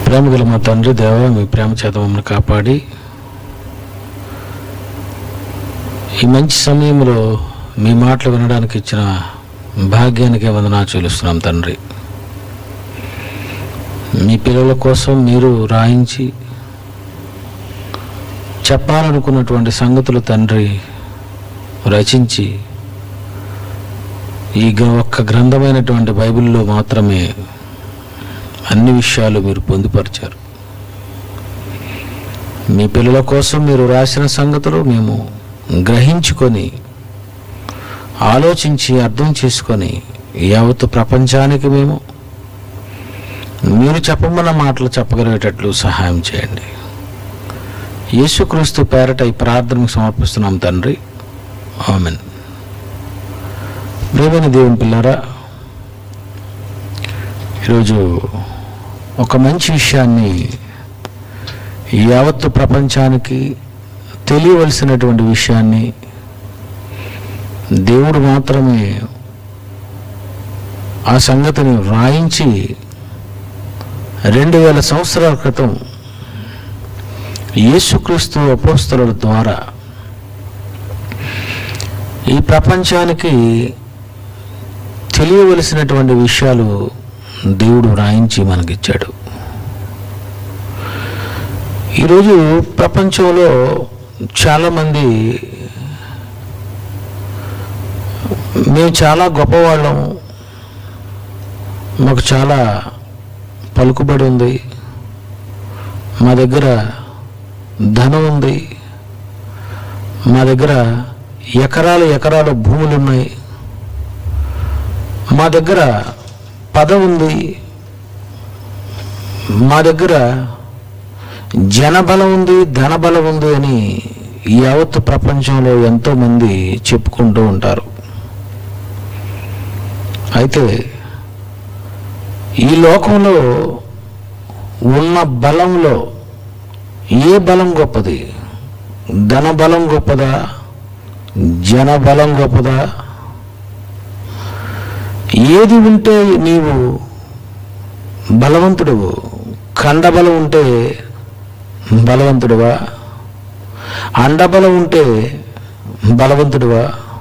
ప్రేమ గల మా తండ్రి దేవ మీ ప్రేమ చేత మమ్మల్ని కాపాడి ఈ మంచి సమయంలో మీ మాటలు వినడానికి ఇచ్చిన భాగ్యానికే వందనా చెల్లిస్తున్నాం తండ్రి మీ పిల్లల కోసం మీరు రాయించి చెప్పాలనుకున్నటువంటి సంగతులు తండ్రి రచించి ఈ గ్ర- ఒక్క గ్రంథమైనటువంటి బైబిల్లో మాత్రమే అన్ని విషయాలు మీరు పొందుపరిచారు మీ పిల్లల కోసం మీరు రాసిన సంగతులు మేము గ్రహించుకొని ఆలోచించి అర్థం చేసుకొని యావత్తు ప్రపంచానికి మేము మీరు చెప్పమన్న మాటలు చెప్పగలిగేటట్లు సహాయం చేయండి యేసుక్రీస్తు పేరట ఈ ప్రార్థనకు సమర్పిస్తున్నాం తండ్రి ఆమెన్ ప్రియమైన దేవుని పిల్లారా ఈరోజు ఒక మంచి విషయాన్ని యావత్తు ప్రపంచానికి తెలియవలసినటువంటి విషయాన్ని దేవుడు మాత్రమే ఆ సంగతిని వ్రాయించి రెండు వేల సంవత్సరాల క్రితం యేసుక్రీస్తు అపోస్తలుల ద్వారా ఈ ప్రపంచానికి తెలియవలసినటువంటి విషయాలు దేవుడు వ్రాయించి మనకిచ్చాడు ఈరోజు ప్రపంచంలో చాలామంది మేము చాలా గొప్పవాళ్ళం మాకు చాలా పలుకుబడి ఉంది మా దగ్గర ధనం ఉంది మా దగ్గర ఎకరాలు ఎకరాల భూములు ఉన్నాయి మా దగ్గర పదం ఉంది మా దగ్గర జనబలం ఉంది ధనబలం ఉంది అని యావత్తు ప్రపంచంలో ఎంతోమంది చెప్పుకుంటూ ఉంటారు అయితే ఈ లోకంలో ఉన్న బలంలో ఏ బలం గొప్పది ధన బలం గొప్పదా జన బలం గొప్పదా ఏది ఉంటే నీవు బలవంతుడు కండబలం ఉంటే బలవంతుడువా అండబలం ఉంటే బలవంతుడువా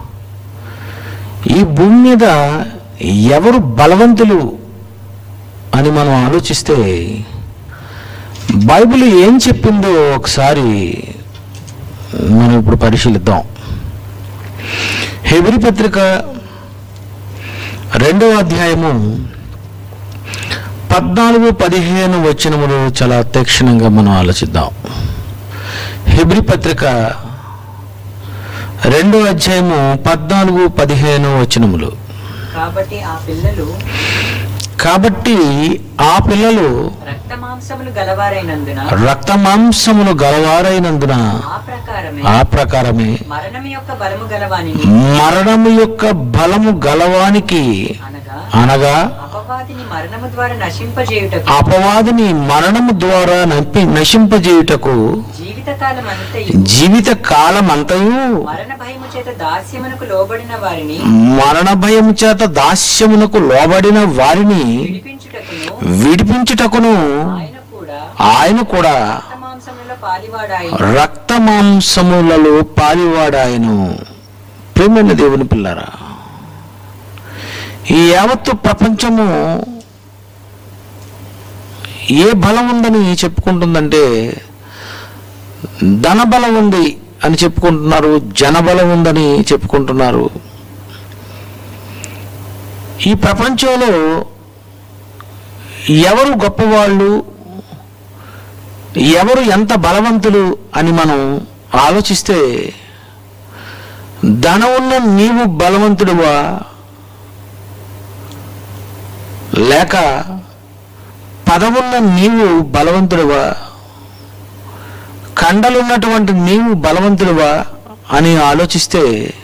ఈ భూమి మీద ఎవరు బలవంతులు అని మనం ఆలోచిస్తే బైబిల్ ఏం చెప్పిందో ఒకసారి మనం ఇప్పుడు పరిశీలిద్దాం హెబ్రి పత్రిక రెండవ అధ్యాయము పద్నాలుగు పదిహేను వచనములు చాలా తీక్షణంగా మనం ఆలోచిద్దాం హెబ్రి పత్రిక రెండో అధ్యాయము పద్నాలుగు పదిహేను వచనములు కాబట్టి ఆ పిల్లలు కాబట్టి ఆ పిల్లలు రక్త మాంసములు గలవారైనందున రక్త మాంసములు గలవారైనందున ఆ ప్రకారమే ఆ ప్రకారమే మరణం యొక్క బలము గలవాని మరణము యొక్క బలము గలవానికి అనగా అనగా అపవాదిని మరణము ద్వారా నశింపజేయుటకు అపవాదిని మరణము ద్వారా నప్పి నశింపజేయుటకు జీవితకాలం అంతయు జీవిత కాలం అంతయు మరణ భయము చేత దాస్యమునకు లోబడిన వారిని మరణ భయం చేత దాస్యమునకు లోబడిన వారిని విడిపించుటకును విడిపించుటకును ఆయన కూడా ఆయన కూడా రక్త మాంసములలో పాలివాడాయి రక్త మాంసములలో పాలివాడాయను ప్రేమైన దేవుని పిల్లరా ఈ యావత్తు ప్రపంచము ఏ బలం ఉందని చెప్పుకుంటుందంటే ధన బలం ఉంది అని చెప్పుకుంటున్నారు జనబలం ఉందని చెప్పుకుంటున్నారు ఈ ప్రపంచంలో ఎవరు గొప్పవాళ్ళు ఎవరు ఎంత బలవంతులు అని మనం ఆలోచిస్తే ధనం ఉన్న నీవు బలవంతుడువా లేక పదవున్న నీవు బలవంతుడువా కండలున్నటువంటి నీవు బలవంతుడువా అని ఆలోచిస్తే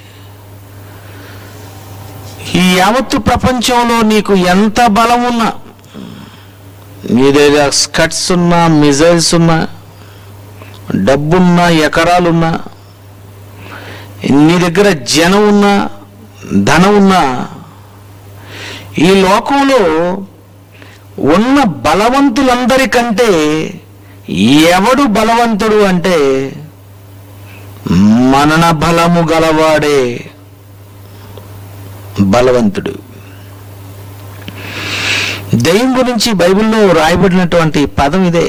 ఈ యావత్తు ప్రపంచంలో నీకు ఎంత బలం ఉన్నా నీ దగ్గర స్కట్స్ ఉన్నా మిజైల్స్ ఉన్నా డబ్బున్నా ఎకరాలున్నా నీ దగ్గర జనం ఉన్నా ధనం ఉన్నా ఈ లోకంలో ఉన్న బలవంతులందరికంటే ఎవడు బలవంతుడు అంటే మనన బలము గలవాడే బలవంతుడు దెయ్యం గురించి బైబిల్లో రాయబడినటువంటి పదం ఇదే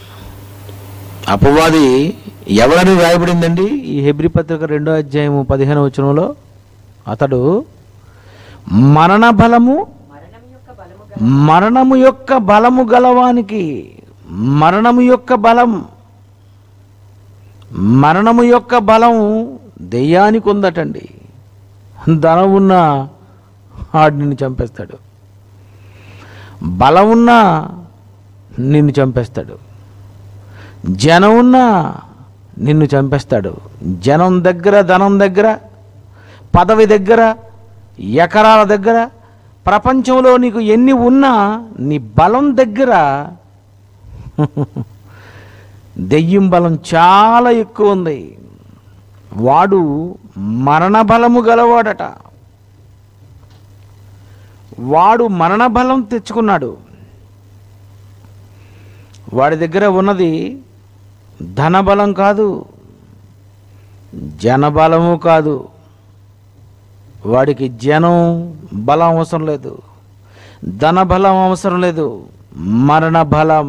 అపవాది ఎవరని రాయబడిందండి ఈ హెబ్రి పత్రిక రెండో అధ్యాయము పదిహేను వచనంలో అతడు మరణ బలము మరణం యొక్క బలము మరణము యొక్క బలము గలవానికి మరణము యొక్క బలం మరణము యొక్క బలం దెయ్యానికి ఉందటండి ధనం ఉన్న ఆడిని చంపేస్తాడు బలం ఉన్నా నిన్ను చంపేస్తాడు జనం ఉన్నా నిన్ను చంపేస్తాడు జనం దగ్గర ధనం దగ్గర పదవి దగ్గర ఎకరాల దగ్గర ప్రపంచంలో నీకు ఎన్ని ఉన్నా నీ బలం దగ్గర దెయ్యం బలం చాలా ఎక్కువ ఉంది వాడు మరణ బలము గలవాడట వాడు మరణ బలం తెచ్చుకున్నాడు వాడి దగ్గర ఉన్నది ధన బలం కాదు జనబలము కాదు వాడికి జనం బలం అవసరం లేదు ధన బలం అవసరం లేదు మరణ బలం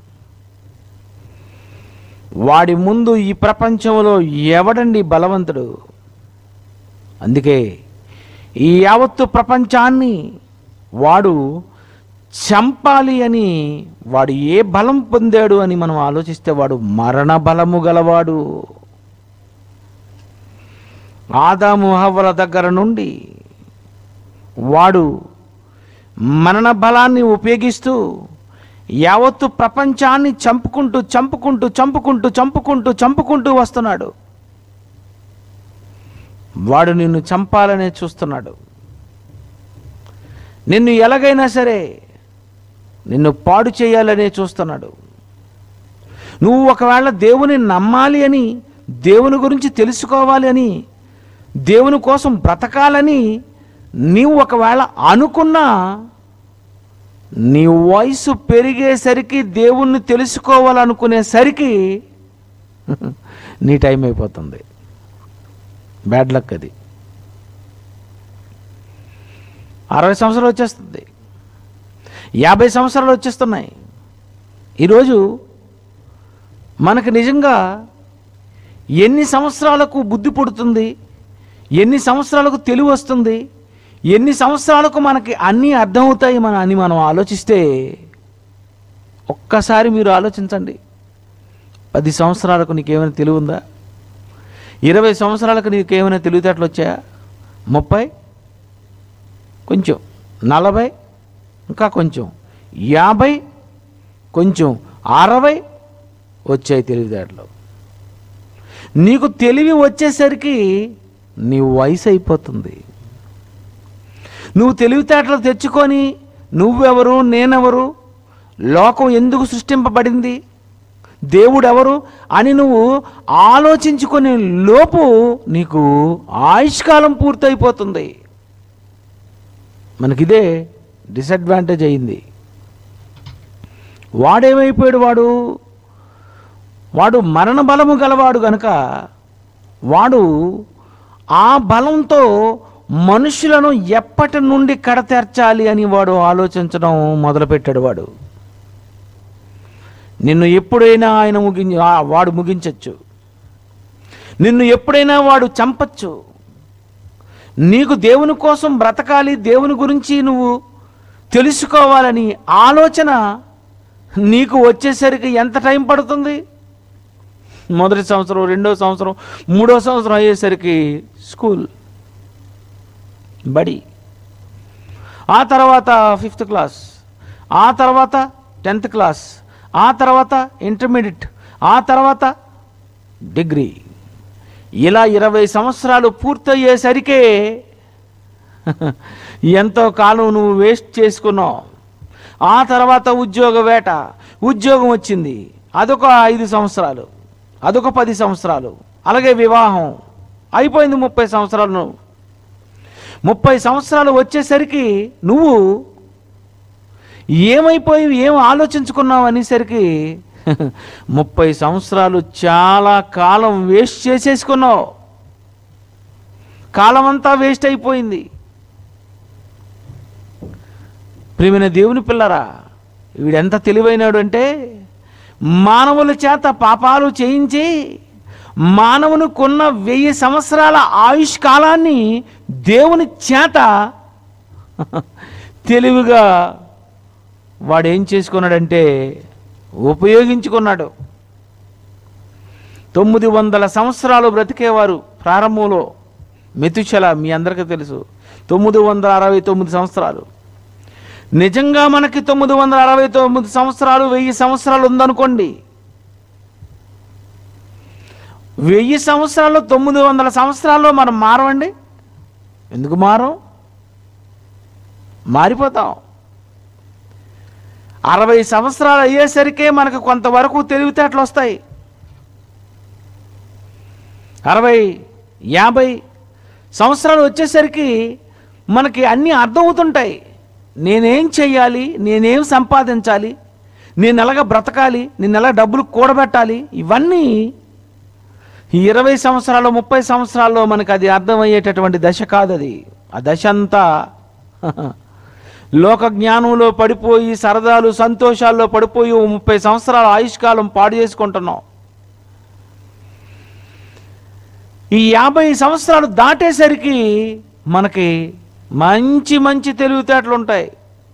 వాడి ముందు ఈ ప్రపంచంలో ఎవడండి బలవంతుడు అందుకే ఈ యావత్తు ప్రపంచాన్ని వాడు చంపాలి అని వాడు ఏ బలం పొందాడు అని మనం ఆలోచిస్తే వాడు మరణ బలము గలవాడు ఆదాము హవ్వల దగ్గర నుండి వాడు మరణ బలాన్ని ఉపయోగిస్తూ యావత్తు ప్రపంచాన్ని చంపుకుంటూ చంపుకుంటూ చంపుకుంటూ చంపుకుంటూ చంపుకుంటూ వస్తున్నాడు వాడు నిన్ను చంపాలనే చూస్తున్నాడు నిన్ను ఎలాగైనా సరే నిన్ను పాడు చేయాలనే చూస్తున్నాడు నువ్వు ఒకవేళ దేవుని నమ్మాలి అని దేవుని గురించి తెలుసుకోవాలి అని దేవుని కోసం బ్రతకాలని నీవు ఒకవేళ అనుకున్నా నీ వయసు పెరిగేసరికి దేవుణ్ణి తెలుసుకోవాలనుకునేసరికి నీ టైం అయిపోతుంది బ్యాడ్ లక్ అది అరవై సంవత్సరాలు వచ్చేస్తుంది యాభై సంవత్సరాలు వచ్చేస్తున్నాయి ఈరోజు మనకు నిజంగా ఎన్ని సంవత్సరాలకు బుద్ధి పుడుతుంది ఎన్ని సంవత్సరాలకు తెలివి వస్తుంది ఎన్ని సంవత్సరాలకు మనకి అన్నీ అర్థమవుతాయి మన అని మనం ఆలోచిస్తే ఒక్కసారి మీరు ఆలోచించండి పది సంవత్సరాలకు నీకేమైనా తెలివి ఉందా ఇరవై సంవత్సరాలకు నీకేమైనా తెలివితేటలు వచ్చాయా ముప్పై కొంచెం నలభై ఇంకా కొంచెం యాభై కొంచెం అరవై వచ్చాయి తెలివితేటలు నీకు తెలివి వచ్చేసరికి నీ వయసు అయిపోతుంది నువ్వు తెలివితేటలు తెచ్చుకొని నువ్వెవరు నేనెవరు లోకం ఎందుకు సృష్టింపబడింది దేవుడు ఎవరు అని నువ్వు ఆలోచించుకునే లోపు నీకు ఆయుష్కాలం పూర్తయిపోతుంది మనకిదే డిసడ్వాంటేజ్ అయింది వాడేమైపోయాడు వాడు వాడు మరణ బలము గలవాడు గనుక వాడు ఆ బలంతో మనుషులను ఎప్పటి నుండి కడతెర్చాలి అని వాడు ఆలోచించడం మొదలుపెట్టాడు వాడు నిన్ను ఎప్పుడైనా ఆయన ముగించి ఆ, వాడు ముగించవచ్చు నిన్ను ఎప్పుడైనా వాడు చంపచ్చు నీకు దేవుని కోసం బ్రతకాలి దేవుని గురించి నువ్వు తెలుసుకోవాలని ఆలోచన నీకు వచ్చేసరికి ఎంత టైం పడుతుంది మొదటి సంవత్సరం రెండో సంవత్సరం మూడో సంవత్సరం అయ్యేసరికి స్కూల్ బడి ఆ తర్వాత ఫిఫ్త్ క్లాస్ ఆ తర్వాత టెన్త్ క్లాస్ ఆ తర్వాత ఇంటర్మీడియట్ ఆ తర్వాత డిగ్రీ ఇలా ఇరవై సంవత్సరాలు పూర్తయ్యేసరికే ఎంతో కాలం నువ్వు వేస్ట్ చేసుకున్నావు ఆ తర్వాత ఉద్యోగ వేట ఉద్యోగం వచ్చింది అదొక ఐదు సంవత్సరాలు అదొక పది సంవత్సరాలు అలాగే వివాహం అయిపోయింది ముప్పై సంవత్సరాలు నువ్వు ముప్పై సంవత్సరాలు వచ్చేసరికి నువ్వు ఏమైపోయి ఏం ఆలోచించుకున్నావు అనేసరికి ముప్పై సంవత్సరాలు చాలా కాలం వేస్ట్ చేసేసుకున్నావు కాలం అంతా వేస్ట్ అయిపోయింది ప్రియమైన దేవుని పిల్లరా వీడెంత తెలివైనాడు అంటే మానవుల చేత పాపాలు చేయించి మానవునికున్న వెయ్యి సంవత్సరాల ఆయుష్ కాలాన్ని దేవుని చేత తెలివిగా వాడు ఏం చేసుకున్నాడంటే ఉపయోగించుకున్నాడు తొమ్మిది వందల సంవత్సరాలు బ్రతికేవారు ప్రారంభంలో మెతుచల మీ అందరికీ తెలుసు తొమ్మిది వందల అరవై తొమ్మిది సంవత్సరాలు నిజంగా మనకి తొమ్మిది వందల అరవై తొమ్మిది సంవత్సరాలు వెయ్యి సంవత్సరాలు ఉందనుకోండి వెయ్యి సంవత్సరాల్లో తొమ్మిది వందల సంవత్సరాల్లో మనం మారమండి ఎందుకు మారం మారిపోతాం అరవై సంవత్సరాలు అయ్యేసరికే మనకు కొంతవరకు తెలివితేటలు వస్తాయి అరవై యాభై సంవత్సరాలు వచ్చేసరికి మనకి అన్నీ అర్థమవుతుంటాయి నేనేం చెయ్యాలి నేనేం సంపాదించాలి నేను ఎలాగ బ్రతకాలి నేను ఎలా డబ్బులు కూడబెట్టాలి ఇవన్నీ ఈ ఇరవై సంవత్సరాలు ముప్పై సంవత్సరాల్లో మనకు అది అర్థమయ్యేటటువంటి దశ కాదు అది ఆ దశ అంతా లోక జ్ఞానంలో పడిపోయి సరదాలు సంతోషాల్లో పడిపోయి ఓ ముప్పై సంవత్సరాల ఆయుష్కాలం పాడు చేసుకుంటున్నాం ఈ యాభై సంవత్సరాలు దాటేసరికి మనకి మంచి మంచి తెలివితేటలు ఉంటాయి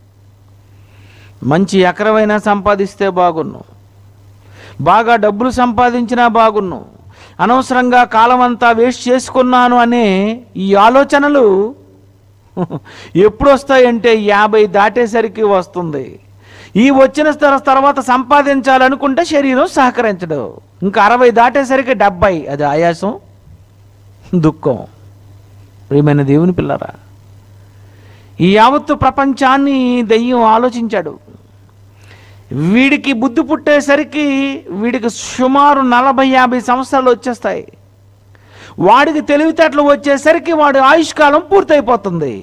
మంచి ఎకరమైనా సంపాదిస్తే బాగున్ను బాగా డబ్బులు సంపాదించినా బాగున్ను అనవసరంగా కాలం అంతా వేస్ట్ చేసుకున్నాను అనే ఈ ఆలోచనలు ఎప్పుడు వస్తాయంటే యాభై దాటేసరికి వస్తుంది ఈ వచ్చిన తర- తర్వాత సంపాదించాలనుకుంటే శరీరం సహకరించడు ఇంకా అరవై దాటేసరికి డెబ్బై అది ఆయాసం దుఃఖం ప్రియమైన దేవుని పిల్లరా ఈ యావత్తు ప్రపంచాన్ని దెయ్యం ఆలోచించాడు వీడికి బుద్ధి పుట్టేసరికి వీడికి సుమారు నలభై యాభై సంవత్సరాలు వచ్చేస్తాయి వాడికి తెలివితేటలు వచ్చేసరికి వాడి ఆయుష్కాలం పూర్తయిపోతుంది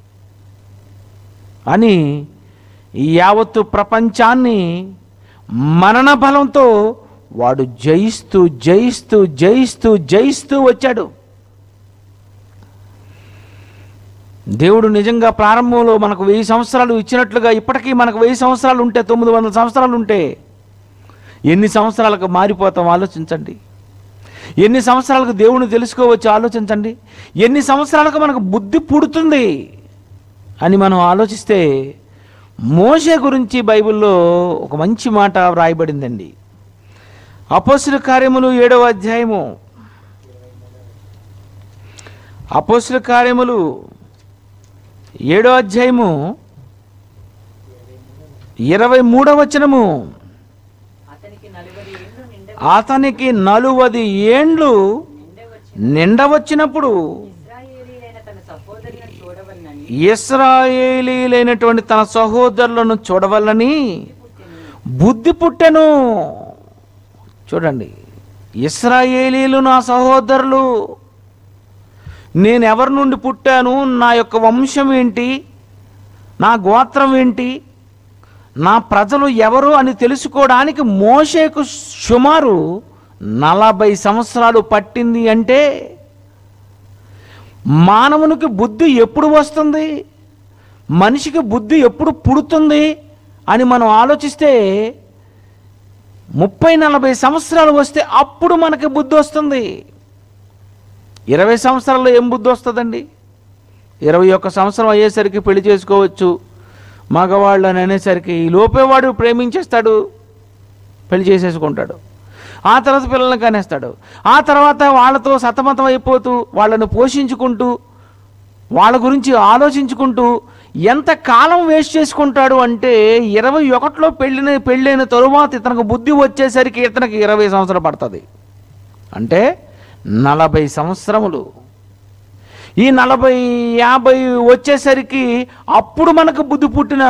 అని ఈ యావత్తు ప్రపంచాన్ని మరణ బలంతో వాడు జయిస్తూ జయిస్తూ జయిస్తూ జయిస్తూ వచ్చాడు దేవుడు నిజంగా ప్రారంభంలో మనకు వెయ్యి సంవత్సరాలు ఇచ్చినట్లుగా ఇప్పటికీ మనకు వెయ్యి సంవత్సరాలు ఉంటే తొమ్మిది వందల సంవత్సరాలు ఉంటే ఎన్ని సంవత్సరాలకు మారిపోతాం ఆలోచించండి ఎన్ని సంవత్సరాలకు దేవుని తెలుసుకోవచ్చు ఆలోచించండి ఎన్ని సంవత్సరాలకు మనకు బుద్ధి పుడుతుంది అని మనం ఆలోచిస్తే మోషే గురించి బైబిల్లో ఒక మంచి మాట వ్రాయబడిందండి అపోస్తుల కార్యములు ఏడవ అధ్యాయము అపోస్తుల కార్యములు ఏడో అధ్యాయము ఇరవై మూడవ వచనము అతనికి నలుగురి ఏళ్ళు నిండ అతనికి నలువది ఏండ్లు నిండవచ్చు నిండవచ్చినప్పుడు ఇస్రాయేలీలైన తన సహోదరులను చూడవలనని ఇస్రాయేలీలైనటువంటి తన సహోదరులను చూడవల్లని బుద్ధి పుట్టెను చూడండి ఇస్రాయేలీలు నా సహోదరులు నేను ఎవరి నుండి పుట్టాను నా యొక్క వంశం ఏంటి నా గోత్రం ఏంటి నా ప్రజలు ఎవరు అని తెలుసుకోవడానికి మోషేకు సుమారు నలభై సంవత్సరాలు పట్టింది అంటే మానవునికి బుద్ధి ఎప్పుడు వస్తుంది మనిషికి బుద్ధి ఎప్పుడు పుడుతుంది అని మనం ఆలోచిస్తే ముప్పై నలభై సంవత్సరాలు వస్తే అప్పుడు మనకి బుద్ధి వస్తుంది ఇరవై సంవత్సరాల్లో ఏం బుద్ధి వస్తుందండి ఇరవై ఒక్క సంవత్సరం అయ్యేసరికి పెళ్లి చేసుకోవచ్చు మగవాళ్ళు అని అనేసరికి ఈ లోపే వాడు ప్రేమించేస్తాడు పెళ్లి చేసేసుకుంటాడు ఆ తర్వాత పిల్లల్ని కనేస్తాడు ఆ తర్వాత వాళ్ళతో సతమతం అయిపోతూ వాళ్ళను పోషించుకుంటూ వాళ్ళ గురించి ఆలోచించుకుంటూ ఎంత కాలం వేస్ట్ చేసుకుంటాడు అంటే ఇరవై ఒకటిలో పెళ్ళిన పెళ్ళైన తరువాత ఇతనికి బుద్ధి వచ్చేసరికి ఇతనికి ఇరవై సంవత్సరాలు పడుతుంది అంటే నలభై సంవత్సరములు ఈ నలభై యాభై వచ్చేసరికి అప్పుడు మనకు బుద్ధి పుట్టిన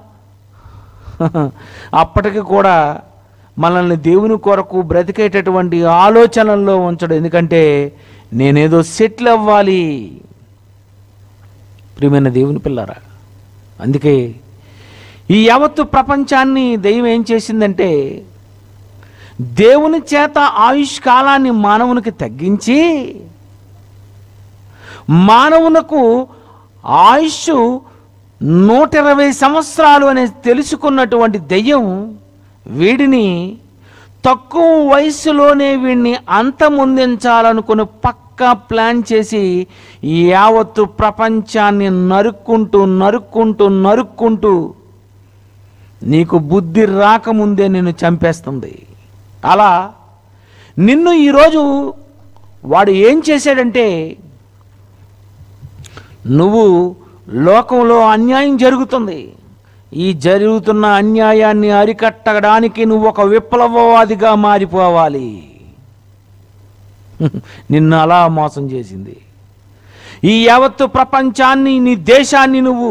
అప్పటికి కూడా మనల్ని దేవుని కొరకు బ్రతికేటటువంటి ఆలోచనల్లో ఉంచడు ఎందుకంటే నేనేదో సెటిల్ అవ్వాలి ప్రియమైన దేవుని పిల్లరా అందుకే ఈ యావత్తు ప్రపంచాన్ని దెయ్యం ఏం చేసిందంటే దేవుని చేత ఆయుష్ కాలాన్ని మానవునికి తగ్గించి మానవునకు ఆయుష్ నూట ఇరవై సంవత్సరాలు అనేది తెలుసుకున్నటువంటి దెయ్యం వీడిని తక్కువ వయసులోనే వీడిని అంతమొందించాలనుకుని పక్కా ప్లాన్ చేసి ఈ యావత్తు ప్రపంచాన్ని నరుక్కుంటూ నరుక్కుంటూ నరుక్కుంటూ నీకు బుద్ధి రాకముందే నిన్ను చంపేస్తుంది అలా నిన్ను ఈరోజు వాడు ఏం చేశాడంటే నువ్వు లోకంలో అన్యాయం జరుగుతుంది ఈ జరుగుతున్న అన్యాయాన్ని అరికట్టడానికి నువ్వు ఒక విప్లవవాదిగా మారిపోవాలి నిన్ను అలా మోసం చేసింది ఈ యావత్తు ప్రపంచాన్ని నీ దేశాన్ని నువ్వు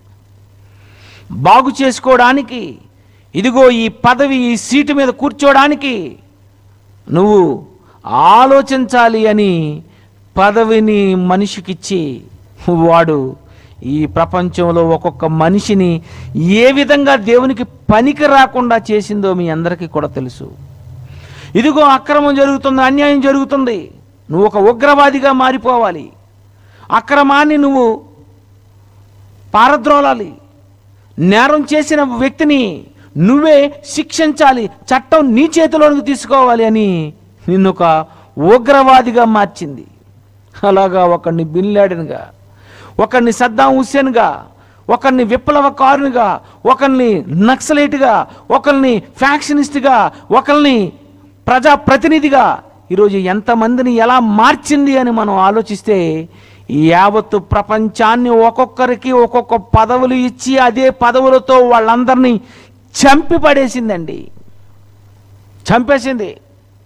బాగు చేసుకోవడానికి ఇదిగో ఈ పదవి ఈ సీటు మీద కూర్చోడానికి నువ్వు ఆలోచించాలి అని పదవిని మనిషికిచ్చి వాడు ఈ ప్రపంచంలో ఒక్కొక్క మనిషిని ఏ విధంగా దేవునికి పనికి రాకుండా చేసిందో మీ అందరికీ కూడా తెలుసు ఇదిగో అక్రమం జరుగుతుంది అన్యాయం జరుగుతుంది నువ్వు ఒక ఉగ్రవాదిగా మారిపోవాలి అక్రమాన్ని నువ్వు పారద్రోలాలి నేరం చేసిన వ్యక్తిని నువ్వే శిక్షించాలి చట్టం నీ చేతిలోనికి తీసుకోవాలి అని నిన్ను ఒక ఉగ్రవాదిగా మార్చింది అలాగా ఒకరిని బిన్లాడెన్గా ఒకరిని సద్దాం హుస్సేన్గా ఒకరిని విప్లవకారునిగా ఒకరిని నక్సలైట్గా ఒకరిని ఫ్యాక్షనిస్ట్గా ఒకరిని ప్రజాప్రతినిధిగా ఈరోజు ఎంతమందిని ఎలా మార్చింది అని మనం ఆలోచిస్తే ఈ యావత్తు ప్రపంచాన్ని ఒక్కొక్కరికి ఒక్కొక్క పదవులు ఇచ్చి అదే పదవులతో వాళ్ళందరినీ చంపి పడేసిందండి చంపేసింది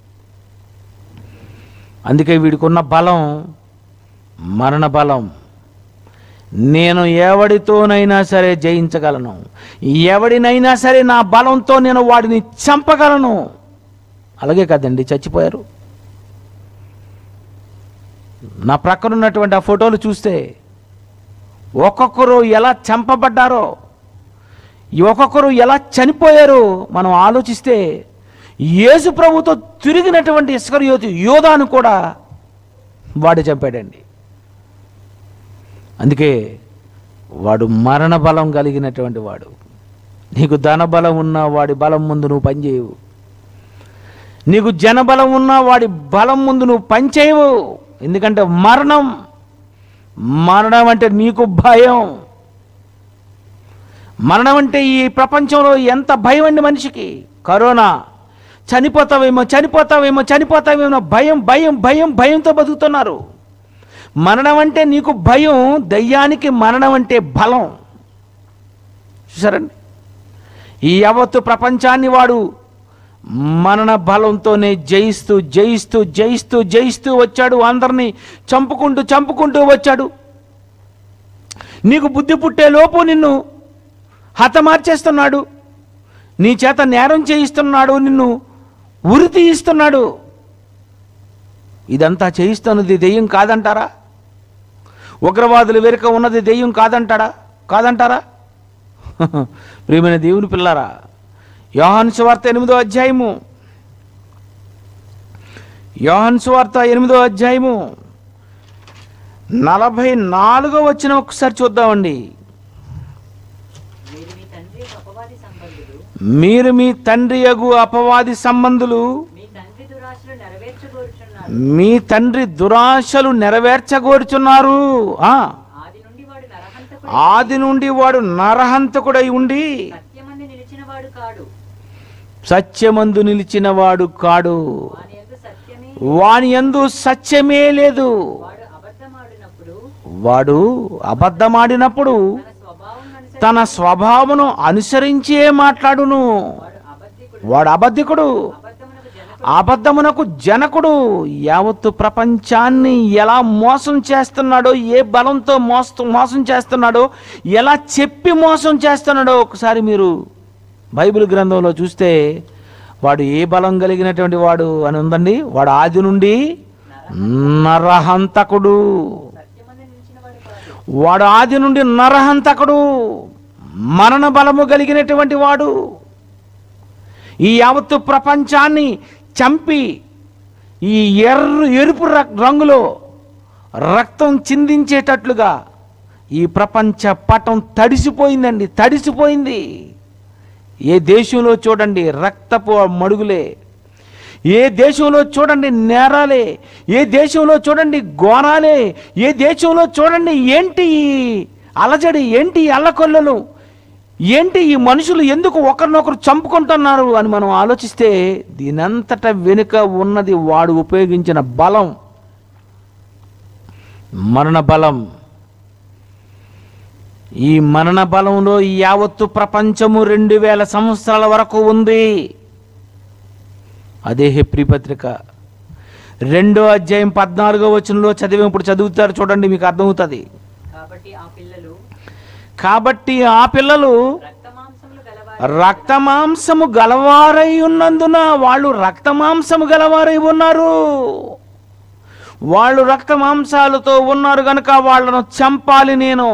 అందుకే వీడికి ఉన్న బలం మరణ బలం నేను ఎవడితోనైనా సరే జయించగలను ఎవడినైనా సరే నా బలంతో నేను వాడిని చంపగలను అలాగే కదండి చచ్చిపోయారు నా ప్రక్కన ఉన్నటువంటి ఆ ఫోటోలు చూస్తే ఒక్కొక్కరు ఎలా చంపబడ్డారో ఈ ఒక్కొక్కరు ఎలా చనిపోయారో మనం ఆలోచిస్తే యేసు ప్రభుతో తిరిగినటువంటి ఇస్కరియోతి యోధాను కూడా వాడు చంపాడండి అందుకే వాడు మరణ బలం కలిగినటువంటి వాడు నీకు ధన బలం ఉన్నా వాడి బలం ముందు నువ్వు పనిచేయవు నీకు జనబలం ఉన్నా వాడి బలం ముందు నువ్వు పనిచేయవు ఎందుకంటే మరణం మరణం అంటే నీకు భయం మరణం అంటే ఈ ప్రపంచంలో ఎంత భయం అండి మనిషికి కరోనా చనిపోతావేమో చనిపోతావేమో చనిపోతావేమో భయం భయం భయం భయంతో బతుకుతున్నారు మరణం అంటే నీకు భయం దయ్యానికి మరణం అంటే బలం చూసారండి ఈ యావత్తు ప్రపంచాన్ని వాడు మరణ బలంతోనే జయిస్తూ జయిస్తూ జయిస్తూ జయిస్తూ వచ్చాడు అందరినీ చంపుకుంటూ చంపుకుంటూ వచ్చాడు నీకు బుద్ధి పుట్టే లోపు నిన్ను హతమార్చేస్తున్నాడు నీ చేత నేరం చేయిస్తున్నాడు నిన్ను ఉరి తీయిస్తున్నాడు ఇదంతా చేయిస్తున్నది దెయ్యం కాదంటారా ఉగ్రవాదులు వెనుక ఉన్నది దెయ్యం కాదంటాడా కాదంటారా ప్రియమైన దేవుని పిల్లారా యోహాను సువార్త ఎనిమిదో అధ్యాయము యోహాను సువార్త ఎనిమిదో అధ్యాయము నలభై నాలుగో వచ్చిన ఒకసారి చూద్దామండి మీరు మీ తండ్రి యొక్క అపవాది సంబంధులు మీరు మీ తండ్రి యగు అపవాది సంబంధులు మీ తండ్రి దురాశలు నెరవేర్చగోరుచున్నారు మీ తండ్రి దురాశలు నెరవేర్చగోరుచున్నారు ఆ, ఆది నుండి వాడు నరహంతకుడు ఆది నుండి వాడు నరహంతకుడై ఉండి సత్యమంది నిలిచినవాడు కాడు సత్యమందు నిలిచినవాడు కాడు వాని యొక్క సత్యమే వాని యందు సత్యమే లేదు వాడు అబద్ధమాడినప్పుడు వాడు అబద్ధమాడినప్పుడు తన స్వభావం అనుసరించి తన స్వభావమును అనుసరించే మాట్లాడును వాడు అబద్ధికుడు వాడు అబద్ధికుడు అబద్ధమునకు జనకుడు అబద్ధమునకు జనకుడు యావత్తు ప్రపంచాన్ని ఎలా మోసం చేస్తున్నాడో ఏ బలంతో మోస్తూ మోసం చేస్తున్నాడో ఎలా చెప్పి మోసం చేస్తున్నాడో ఒకసారి మీరు బైబిల్ గ్రంథంలో చూస్తే వాడు ఏ బలం కలిగినటువంటి వాడు అని ఉందండి వాడు ఆది నుండి నరహంతకుడు సత్యమంది నిలిచినవాడు కాదు వాడు ఆది నుండి నరహంతకుడు మరణ బలము కలిగినటువంటి వాడు ఈ యావత్తు ప్రపంచాన్ని చంపి ఈ ఎర్ర ఎరుపు రక్- రంగులో రక్తం చిందించేటట్లుగా ఈ ప్రపంచ పటం తడిసిపోయిందండి తడిసిపోయింది ఏ దేశంలో చూడండి రక్తపు మడుగులే ఏ దేశంలో చూడండి నేరాలే ఏ దేశంలో చూడండి ఘోరాలే ఏ దేశంలో చూడండి ఏంటి ఈ అలజడి ఏంటి ఈ అల్లకొల్లలు ఏంటి ఈ మనుషులు ఎందుకు ఒకరినొకరు చంపుకుంటున్నారు అని మనం ఆలోచిస్తే దీనంతట వెనుక ఉన్నది వాడు ఉపయోగించిన బలం మరణ బలం ఈ మరణ బలంలో ఈ యావత్తు ప్రపంచము రెండు వేల సంవత్సరాల వరకు ఉంది అదే హెప్రి పత్రిక రెండో అధ్యాయం పద్నాలుగో వచనంలో చదివి ఇప్పుడు చదువుతారు చూడండి మీకు అర్థమవుతుంది కాబట్టి ఆ పిల్లలు కాబట్టి ఆ పిల్లలు రక్తమాంసములు గలవారు రక్తమాంసము గలవారై ఉన్నందున వాళ్ళు రక్తమాంసము గలవారై ఉన్నారు వాళ్ళు రక్తమాంసాలతో ఉన్నారు గనుక వాళ్ళను చంపాలి నేను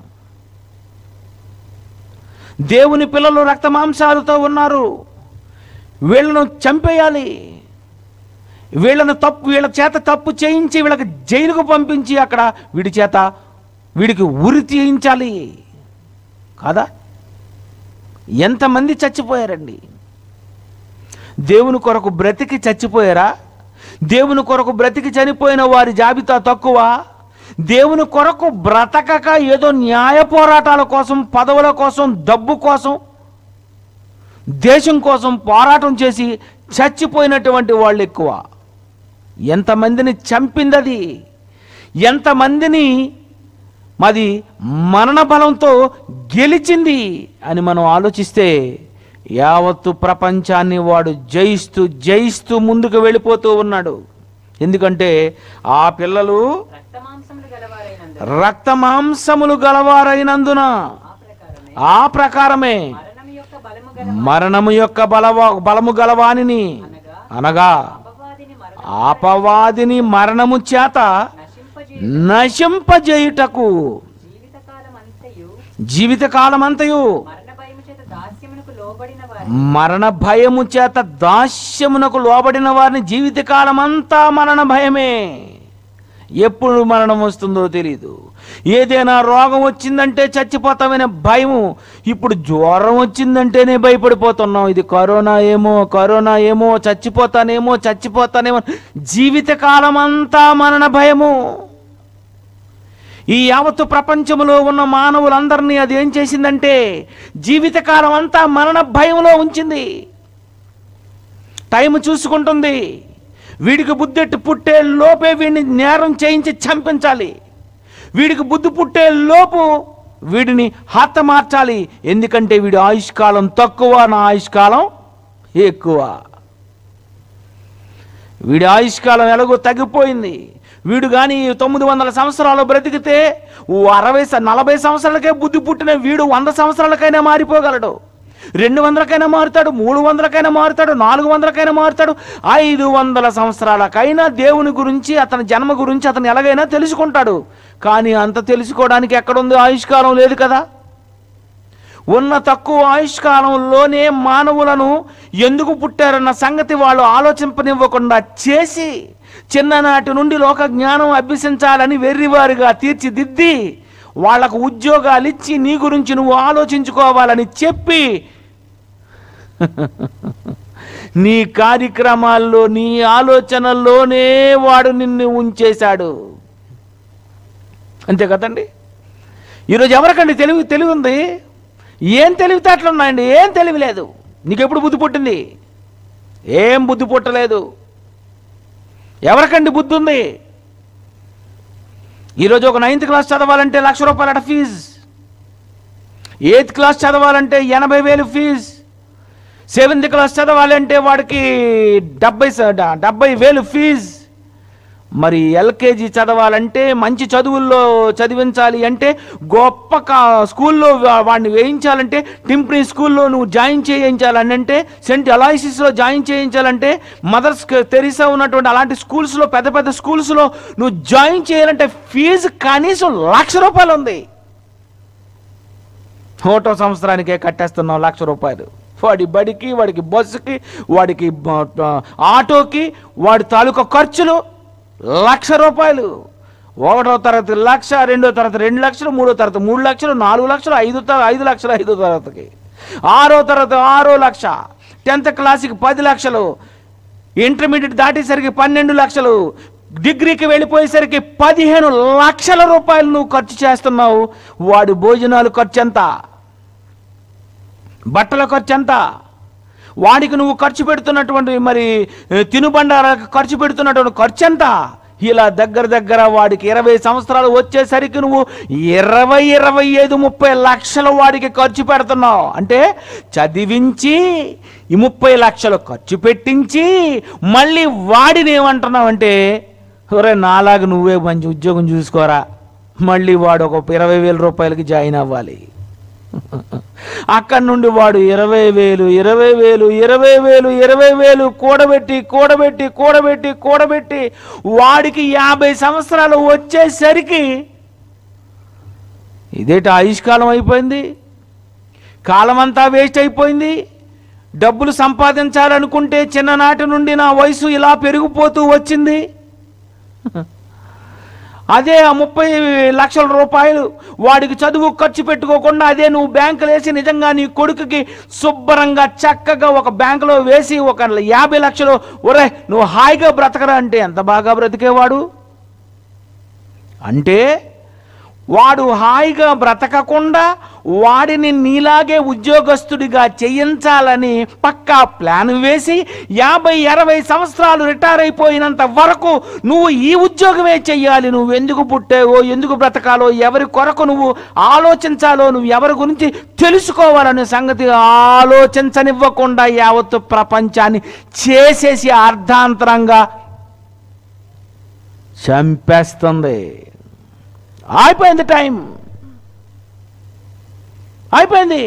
దేవుని పిల్లలు రక్తమాంసాలతో ఉన్నారు వీళ్ళను చంపేయాలి వీళ్ళను తప్పు వీళ్ళ చేత తప్పు చేయించి వీళ్ళకి జైలుకు పంపించి అక్కడ వీడి చేత వీడికి ఉరి తీయించాలి కాదా ఎంతమంది చచ్చిపోయారండి దేవుని కొరకు బ్రతికి చచ్చిపోయారా దేవుని కొరకు బ్రతికి చనిపోయిన వారి జాబితా తక్కువ దేవుని కొరకు బ్రతకక ఏదో న్యాయ పోరాటాల కోసం పదవుల కోసం డబ్బు కోసం దేశం కోసం పోరాటం చేసి చచ్చిపోయినటువంటి వాళ్ళు ఎక్కువ ఎంతమందిని చంపిందది ఎంతమందిని మాది మరణ బలంతో గెలిచింది అని మనం ఆలోచిస్తే యావత్తు ప్రపంచాన్ని వాడు జయిస్తూ జయిస్తూ ముందుకు వెళ్ళిపోతూ ఉన్నాడు ఎందుకంటే ఆ పిల్లలు రక్తమాంసములు గలవారైనందు రక్తమాంసములు గలవారైనందున ఆ ప్రకారమే ఆ ప్రకారమే మరణం యొక్క బలము గల మరణము యొక్క బలవ బలము గలవానిని అనగా అనగా అపవాదిని మరణ ఆపవాదిని మరణము చేత నశింపజే నశింపజేయుటకు జీవితకాలం అంతయు జీవితకాలమంతయు మరణ భయము చేత దాస్యమునకు లోబడిన వారి మరణ భయము చేత దాస్యమునకు లోబడిన వారిని జీవితకాలమంతా మరణ భయమే ఎప్పుడు మరణం వస్తుందో తెలియదు ఏదైనా రోగం వచ్చిందంటే చచ్చిపోతామనే భయము ఇప్పుడు జ్వరం వచ్చిందంటేనే భయపడిపోతున్నాం ఇది కరోనా ఏమో కరోనా ఏమో చచ్చిపోతానేమో చచ్చిపోతానేమో జీవితకాలం అంతా మరణ భయము ఈ యావత్తు ప్రపంచంలో ఉన్న మానవులందరినీ అది ఏం చేసిందంటే జీవితకాలం అంతా మరణ భయంలో ఉంచింది టైం చూసుకుంటుంది వీడికి బుద్ధెట్టు పుట్టే లోపే వీడిని నేరం చేయించి చంపించాలి వీడికి బుద్ధి పుట్టే లోపు వీడిని హతమార్చాలి ఎందుకంటే వీడి ఆయుష్కాలం తక్కువ నా ఆయుష్కాలం ఎక్కువ వీడి ఆయుష్కాలం ఎలాగో తగ్గిపోయింది వీడు కానీ తొమ్మిది వందల సంవత్సరాలు బ్రతికితే ఓ అరవై స- నలభై సంవత్సరాలకే బుద్ధి పుట్టిన వీడు వంద సంవత్సరాలకైనా మారిపోగలడు రెండు వందలకైనా మారుతాడు మూడు వందలకైనా మారుతాడు నాలుగు వందలకైనా మారుతాడు ఐదు వందల సంవత్సరాలకైనా దేవుని గురించి అతని జన్మ గురించి అతను ఎలాగైనా తెలుసుకుంటాడు కానీ అంత తెలుసుకోవడానికి ఎక్కడుంది ఆయుష్కాలం లేదు కదా ఉన్న తక్కువ ఆయుష్కాలంలోనే మానవులను ఎందుకు పుట్టారన్న సంగతి వాళ్ళు ఆలోచింపనివ్వకుండా చేసి చిన్ననాటి నుండి లోక జ్ఞానం అభ్యసించాలని వెర్రివారిగా తీర్చిదిద్ది వాళ్లకు ఉద్యోగాలు ఇచ్చి నీ గురించి నువ్వు ఆలోచించుకోవాలని చెప్పి నీ కార్యక్రమాల్లో నీ ఆలోచనల్లోనే వాడు నిన్ను ఉంచేశాడు అంతే కదండి ఈరోజు ఎవరికండి తెలివి తెలివి ఉంది ఏం తెలివితేటలు ఉన్నాయండి ఏం తెలివి లేదు నీకు ఎప్పుడు బుద్ధి పుట్టింది ఏం బుద్ధి పుట్టలేదు ఎవరికండి బుద్ధి ఉంది ఈరోజు ఒక నైన్త్ క్లాస్ చదవాలంటే లక్ష రూపాయలట ఫీజు ఎయిత్ క్లాస్ చదవాలంటే ఎనభై వేలు ఫీజు సెవెంత్ క్లాస్ చదవాలంటే వాడికి డెబ్బై స- డ- డెబ్బై వేలు ఫీజు మరి ఎల్కేజీ చదవాలంటే మంచి చదువుల్లో చదివించాలి అంటే గొప్ప కా స్కూల్లో వా- వాడిని వేయించాలంటే టింప్రీ స్కూల్లో నువ్వు జాయిన్ చేయించాలని అంటే సెంట్ ఎలాయిసిస్లో జాయిన్ చేయించాలంటే మదర్స్ తెరిసా ఉన్నటువంటి అలాంటి స్కూల్స్లో పెద్ద పెద్ద స్కూల్స్లో నువ్వు జాయిన్ చేయాలంటే ఫీజు కనీసం లక్ష రూపాయలు ఉంది ఒకటో సంవత్సరానికే కట్టేస్తున్నావు లక్ష రూపాయలు వాడి బడికి వాడికి బస్సుకి వాడికి బ- బ- ఆటోకి వాడి తాలూకా ఖర్చులు లక్ష రూపాయలు ఒకటో తరగతి లక్ష రెండో తరగతి రెండు లక్షలు మూడో తరగతి మూడు లక్షలు నాలుగు లక్షలు ఐదు త- ఐదు లక్షలు ఐదో తరగతికి ఆరో తరగతి ఆరో లక్ష టెన్త్ క్లాస్కి పది లక్షలు ఇంటర్మీడియట్ దాటేసరికి పన్నెండు లక్షలు డిగ్రీకి వెళ్ళిపోయేసరికి పదిహేను లక్షల రూపాయలు నువ్వు ఖర్చు చేస్తున్నావు వాడి భోజనాలు ఖర్చు ఎంత బట్టల ఖర్చు ఎంత వాడికి నువ్వు ఖర్చు పెడుతున్నటువంటి మరి ఏ, తినుబండారాలకు ఖర్చు పెడుతున్నటువంటి ఖర్చు ఎంత ఇలా దగ్గర దగ్గర వాడికి ఇరవై సంవత్సరాలు వచ్చేసరికి నువ్వు ఇరవై ఇరవై ఐదు ముప్పై లక్షలు వాడికి ఖర్చు పెడుతున్నావు అంటే చదివించి ఈ ముప్పై లక్షలు ఖర్చు పెట్టించి మళ్ళీ వాడిని ఏమంటున్నావు అంటే ఒరే నాలాగా నువ్వే మంచి ఉద్యోగం చూసుకోరా మళ్ళీ వాడు ఒక ఇరవై వేల రూపాయలకి జాయిన్ అవ్వాలి అక్కడి నుండి వాడు ఇరవై వేలు ఇరవై వేలు ఇరవై వేలు ఇరవై వేలు కూడబెట్టి కూడబెట్టి కూడబెట్టి కూడబెట్టి వాడికి యాభై సంవత్సరాలు వచ్చేసరికి ఇదేట ఆయుష్కాలం అయిపోయింది కాలం అంతా వేస్ట్ అయిపోయింది డబ్బులు సంపాదించాలనుకుంటే చిన్ననాటి నుండి నా వయసు ఇలా పెరిగిపోతూ వచ్చింది అదే ఆ ముప్పై లక్షల రూపాయలు వాడికి చదువు ఖర్చు పెట్టుకోకుండా అదే నువ్వు బ్యాంకులో వేసి నిజంగా నీ కొడుకుకి శుభ్రంగా చక్కగా ఒక బ్యాంకులో వేసి ఒక యాభై లక్షలు ఒరే నువ్వు హాయిగా బ్రతకరా అంటే ఎంత బాగా బ్రతికేవాడు అంటే వాడు హాయిగా బ్రతకకుండా వాడిని నీలాగే ఉద్యోగస్తుడిగా చేయించాలని పక్కా ప్లాన్ వేసి యాభై అరవై సంవత్సరాలు రిటైర్ అయిపోయినంత వరకు నువ్వు ఈ ఉద్యోగమే చెయ్యాలి నువ్వు ఎందుకు పుట్టావో ఎందుకు బ్రతకాలో ఎవరి కొరకు నువ్వు ఆలోచించాలో నువ్వు ఎవరి గురించి తెలుసుకోవాలనే సంగతి ఆలోచించనివ్వకుండా యావత్తు ప్రపంచాన్ని చేసేసి అర్ధాంతరంగా చంపేస్తుంది అయిపోయింది టైం అయిపోయింది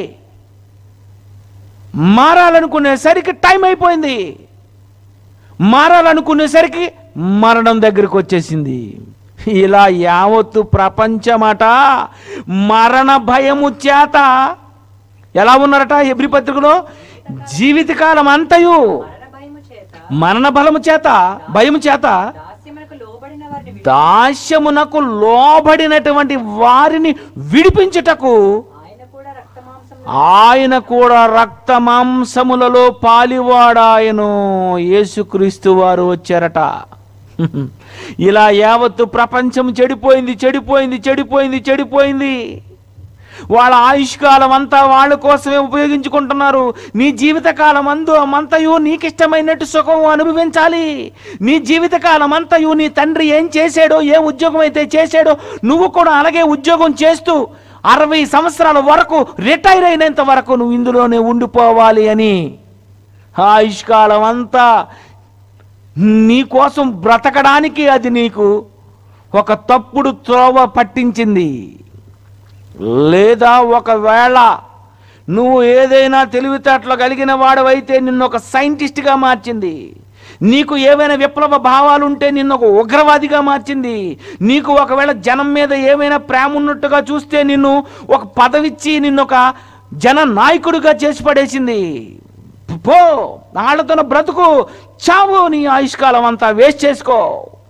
మారాలనుకునేసరికి టైం అయిపోయింది మారాలనుకునేసరికి మరణం దగ్గరికి వచ్చేసింది ఇలా యావత్తు ప్రపంచమట మరణ భయము చేత ఎలా ఉన్నారట ఎబ్రి పత్రికలో జీవితకాలం అంతయు మరణ భయము చేత మరణ బలము చేత భయము చేత దాస్యమునకు లోబడిన వారిని విడి- దాస్యమునకు లోబడినటువంటి వారిని విడిపించుటకు ఆయన కూడా రక్తమాంసం ఆయన కూడా రక్త మాంసములలో పాలివాడాయను యేసుక్రీస్తు వారు వచ్చారట ఇలా యావత్తు ప్రపంచం చెడిపోయింది చెడిపోయింది చెడిపోయింది చెడిపోయింది వాళ్ళ ఆయుష్కాలం అంతా వాళ్ళ కోసమే ఉపయోగించుకుంటున్నారు నీ జీవితకాలం అందు అంతయు నీకిష్టమైనట్టు సుఖం అనుభవించాలి నీ జీవితకాలం అంతయు నీ తండ్రి ఏం చేశాడో ఏ ఉద్యోగం అయితే చేశాడో నువ్వు కూడా అలాగే ఉద్యోగం చేస్తూ అరవై సంవత్సరాల వరకు రిటైర్ అయినంత వరకు నువ్వు ఇందులోనే ఉండిపోవాలి అని ఆయుష్కాలం అంతా నీ కోసం బ్రతకడానికి అది నీకు ఒక తప్పుడు త్రోవ పట్టించింది లేదా ఒకవేళ నువ్వు ఏదైనా తెలివితేటలు కలిగిన వాడవైతే నిన్ను ఒక సైంటిస్ట్గా మార్చింది నీకు ఏవైనా విప్లవ భావాలు ఉంటే నిన్ను ఒక ఉగ్రవాదిగా మార్చింది నీకు ఒకవేళ జనం మీద ఏమైనా ప్రేమ ఉన్నట్టుగా చూస్తే నిన్ను ఒక పదవిచ్చి నిన్ను ఒక జన నాయకుడిగా చేసి పడేసింది పో వాళ్ళతో బ్రతుకు చావు నీ ఆయుష్కాలం అంతా వేస్ట్ చేసుకో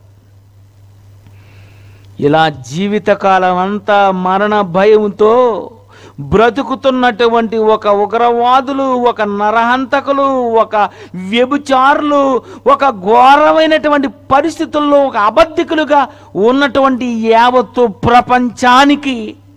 ఇలా జీవితకాలం అంతా మరణ భయంతో బ్రతుకుతున్నటువంటి ఒక ఉగ్రవాదులు ఒక నరహంతకులు ఒక వ్యభిచారులు ఒక ఘోరమైనటువంటి పరిస్థితుల్లో ఒక అబద్ధికులుగా ఉన్నటువంటి యావత్తు ప్రపంచానికి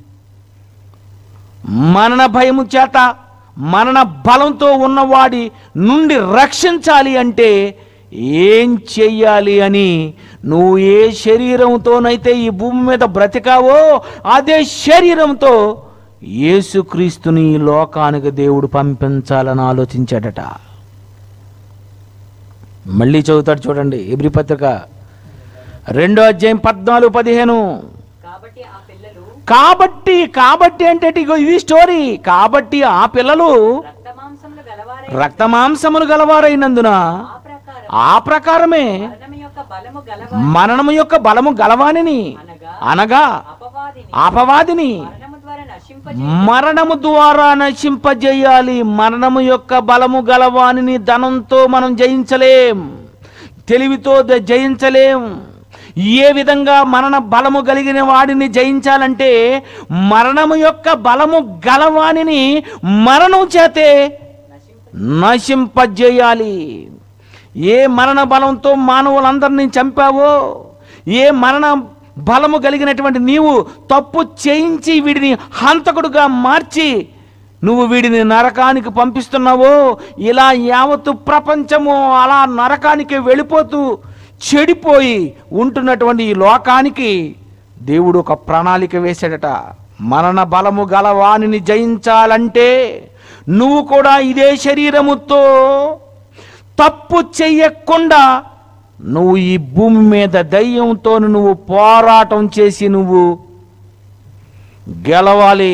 మరణ భయము చేత మరణ బలంతో ఉన్నవాడి నుండి రక్షించాలి అంటే ఏం చెయ్యాలి అని నువ్వు ఏ శరీరంతోనైతే ఈ భూమి మీద బ్రతికావో అదే శరీరంతో యేసుక్రీస్తుని ఈ లోకానికి దేవుడు పంపించాలని ఆలోచించాడట మళ్ళీ చదువుతాడు చూడండి ఎబ్రి పత్రిక రెండో అధ్యాయం పద్నాలుగు పదిహేను కాబట్టి ఆ పిల్లలు కాబట్టి కాబట్టి అంటే ఇగో ఇది స్టోరీ కాబట్టి ఆ పిల్లలు రక్తమాంసములు గలవారై రక్తమాంసములు గలవారైనందున ఆ ప్రకారం ఆ ప్రకారమే మరణం యొక్క బలము గలవారి మరణము యొక్క బలము గలవానిని అనగా అనగా అపవాదిని అపవాదిని మరణము ద్వారా నశింప మరణము ద్వారా నశింపజేయాలి మరణము యొక్క బలము గలవానిని ధనంతో మనం జయించలేం తెలివితో ద- జయించలేం ఏ విధంగా మరణ బలము కలిగిన వాడిని జయించాలంటే మరణము యొక్క బలము గలవానిని మరణం చేతే నశింపజేయాలి ఏ మరణ బలంతో మానవులందరినీ చంపావో ఏ మరణ బలము కలిగినటువంటి నీవు తప్పు చేయించి వీడిని హంతకుడుగా మార్చి నువ్వు వీడిని నరకానికి పంపిస్తున్నావో ఇలా యావత్తు ప్రపంచము అలా నరకానికి వెళ్ళిపోతూ చెడిపోయి ఉంటున్నటువంటి ఈ లోకానికి దేవుడు ఒక ప్రణాళిక వేశాడట మరణ బలము గల వానిని జయించాలంటే నువ్వు కూడా ఇదే శరీరముతో తప్పు చెయ్యకుండా నువ్వు ఈ భూమి మీద దయ్యంతో నువ్వు పోరాటం చేసి నువ్వు గెలవాలి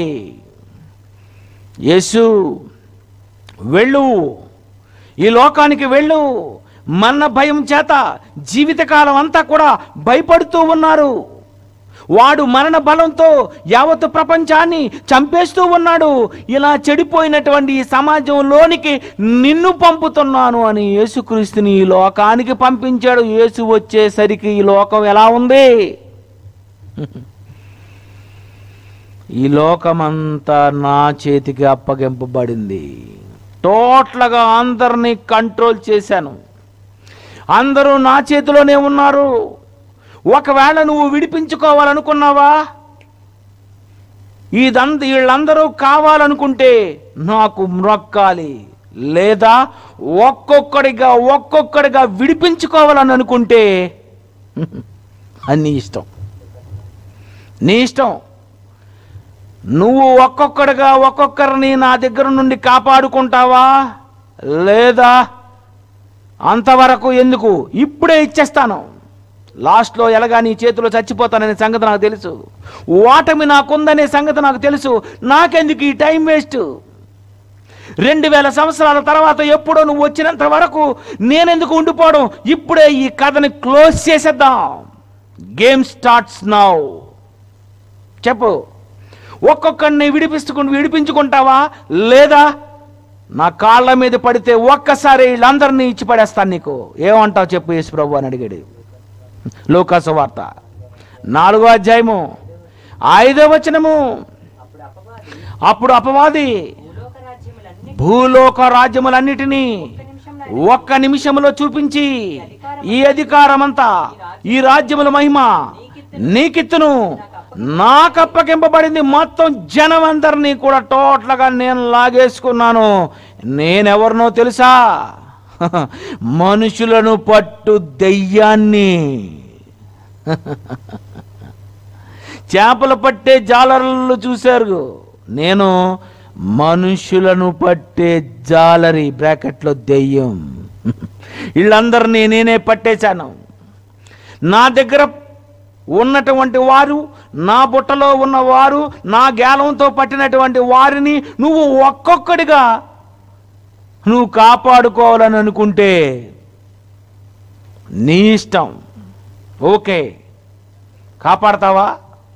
యేసు వెళ్ళు ఈ లోకానికి వెళ్ళు మన్న భయం చేత జీవితకాలం అంతా కూడా భయపడుతూ ఉన్నారు వాడు మరణ బలంతో యావత్ ప్రపంచాన్ని చంపేస్తూ ఉన్నాడు ఇలా చెడిపోయినటువంటి ఈ సమాజంలోనికి నిన్ను పంపుతున్నాను అని యేసుక్రీస్తుని ఈ లోకానికి పంపించాడు యేసు వచ్చేసరికి ఈ లోకం ఎలా ఉంది ఈ లోకమంతా నా చేతికి అప్పగింపబడింది టోటల్గా అందరినీ కంట్రోల్ చేశాను అందరూ నా చేతిలోనే ఉన్నారు ఒకవేళ నువ్వు విడిపించుకోవాలనుకున్నావా ఇదంత వీళ్ళందరూ కావాలనుకుంటే నాకు మ్రొక్కాలి లేదా ఒక్కొక్కడిగా ఒక్కొక్కడిగా విడిపించుకోవాలని అనుకుంటే అది నీ ఇష్టం నీ ఇష్టం నువ్వు ఒక్కొక్కడిగా ఒక్కొక్కరిని నా దగ్గర నుండి కాపాడుకుంటావా లేదా అంతవరకు ఎందుకు ఇప్పుడే ఇచ్చేస్తాను లాస్ట్లో ఎలాగా నీ చేతిలో చచ్చిపోతాననే సంగతి నాకు తెలుసు ఓటమి నాకుందనే సంగతి నాకు తెలుసు నాకెందుకు ఈ టైం వేస్ట్ రెండు వేల సంవత్సరాల తర్వాత ఎప్పుడో నువ్వు వచ్చినంత వరకు నేనెందుకు ఉండిపోవడం ఇప్పుడే ఈ కథని క్లోజ్ చేసేద్దాం గేమ్ స్టార్ట్స్ నౌ చెప్పు ఒక్కొక్కడిని విడిపిస్తుకు విడిపించుకుంటావా లేదా నా కాళ్ళ మీద పడితే ఒక్కసారి వీళ్ళందరినీ ఇచ్చి పడేస్తాను నీకు ఏమంటావు చెప్పు యేసు ప్రభు అని అడిగాడు లోకాసు వార్త నాలుగో అధ్యాయము ఐదో వచనము అప్పుడు అపవాది అప్పుడు అపవాది భూలోక రాజ్యములన్నీ భూలోక రాజ్యములన్నిటినీ ఒక్క నిమిషంలో చూపించి ఈ అధికారమంతా ఈ రాజ్యముల మహిమ నీకిత్తును నాకప్పగింపబడింది మొత్తం జనం అందరినీ కూడా టోటల్గా నేను లాగేసుకున్నాను నేనెవరినో తెలుసా మనుషులను పట్టు దెయ్యాన్ని చేపలు పట్టే జాలర్లు చూశారు నేను మనుషులను పట్టే జాలరి బ్రాకెట్లో దెయ్యం వీళ్ళందరినీ నేనే పట్టేశాను నా దగ్గర ఉన్నటువంటి వారు నా బుట్టలో ఉన్నవారు నా గేలంతో పట్టినటువంటి వారిని నువ్వు ఒక్కొక్కడిగా నువ్వు కాపాడుకోవాలని అనుకుంటే నీ ఇష్టం ఓకే కాపాడతావా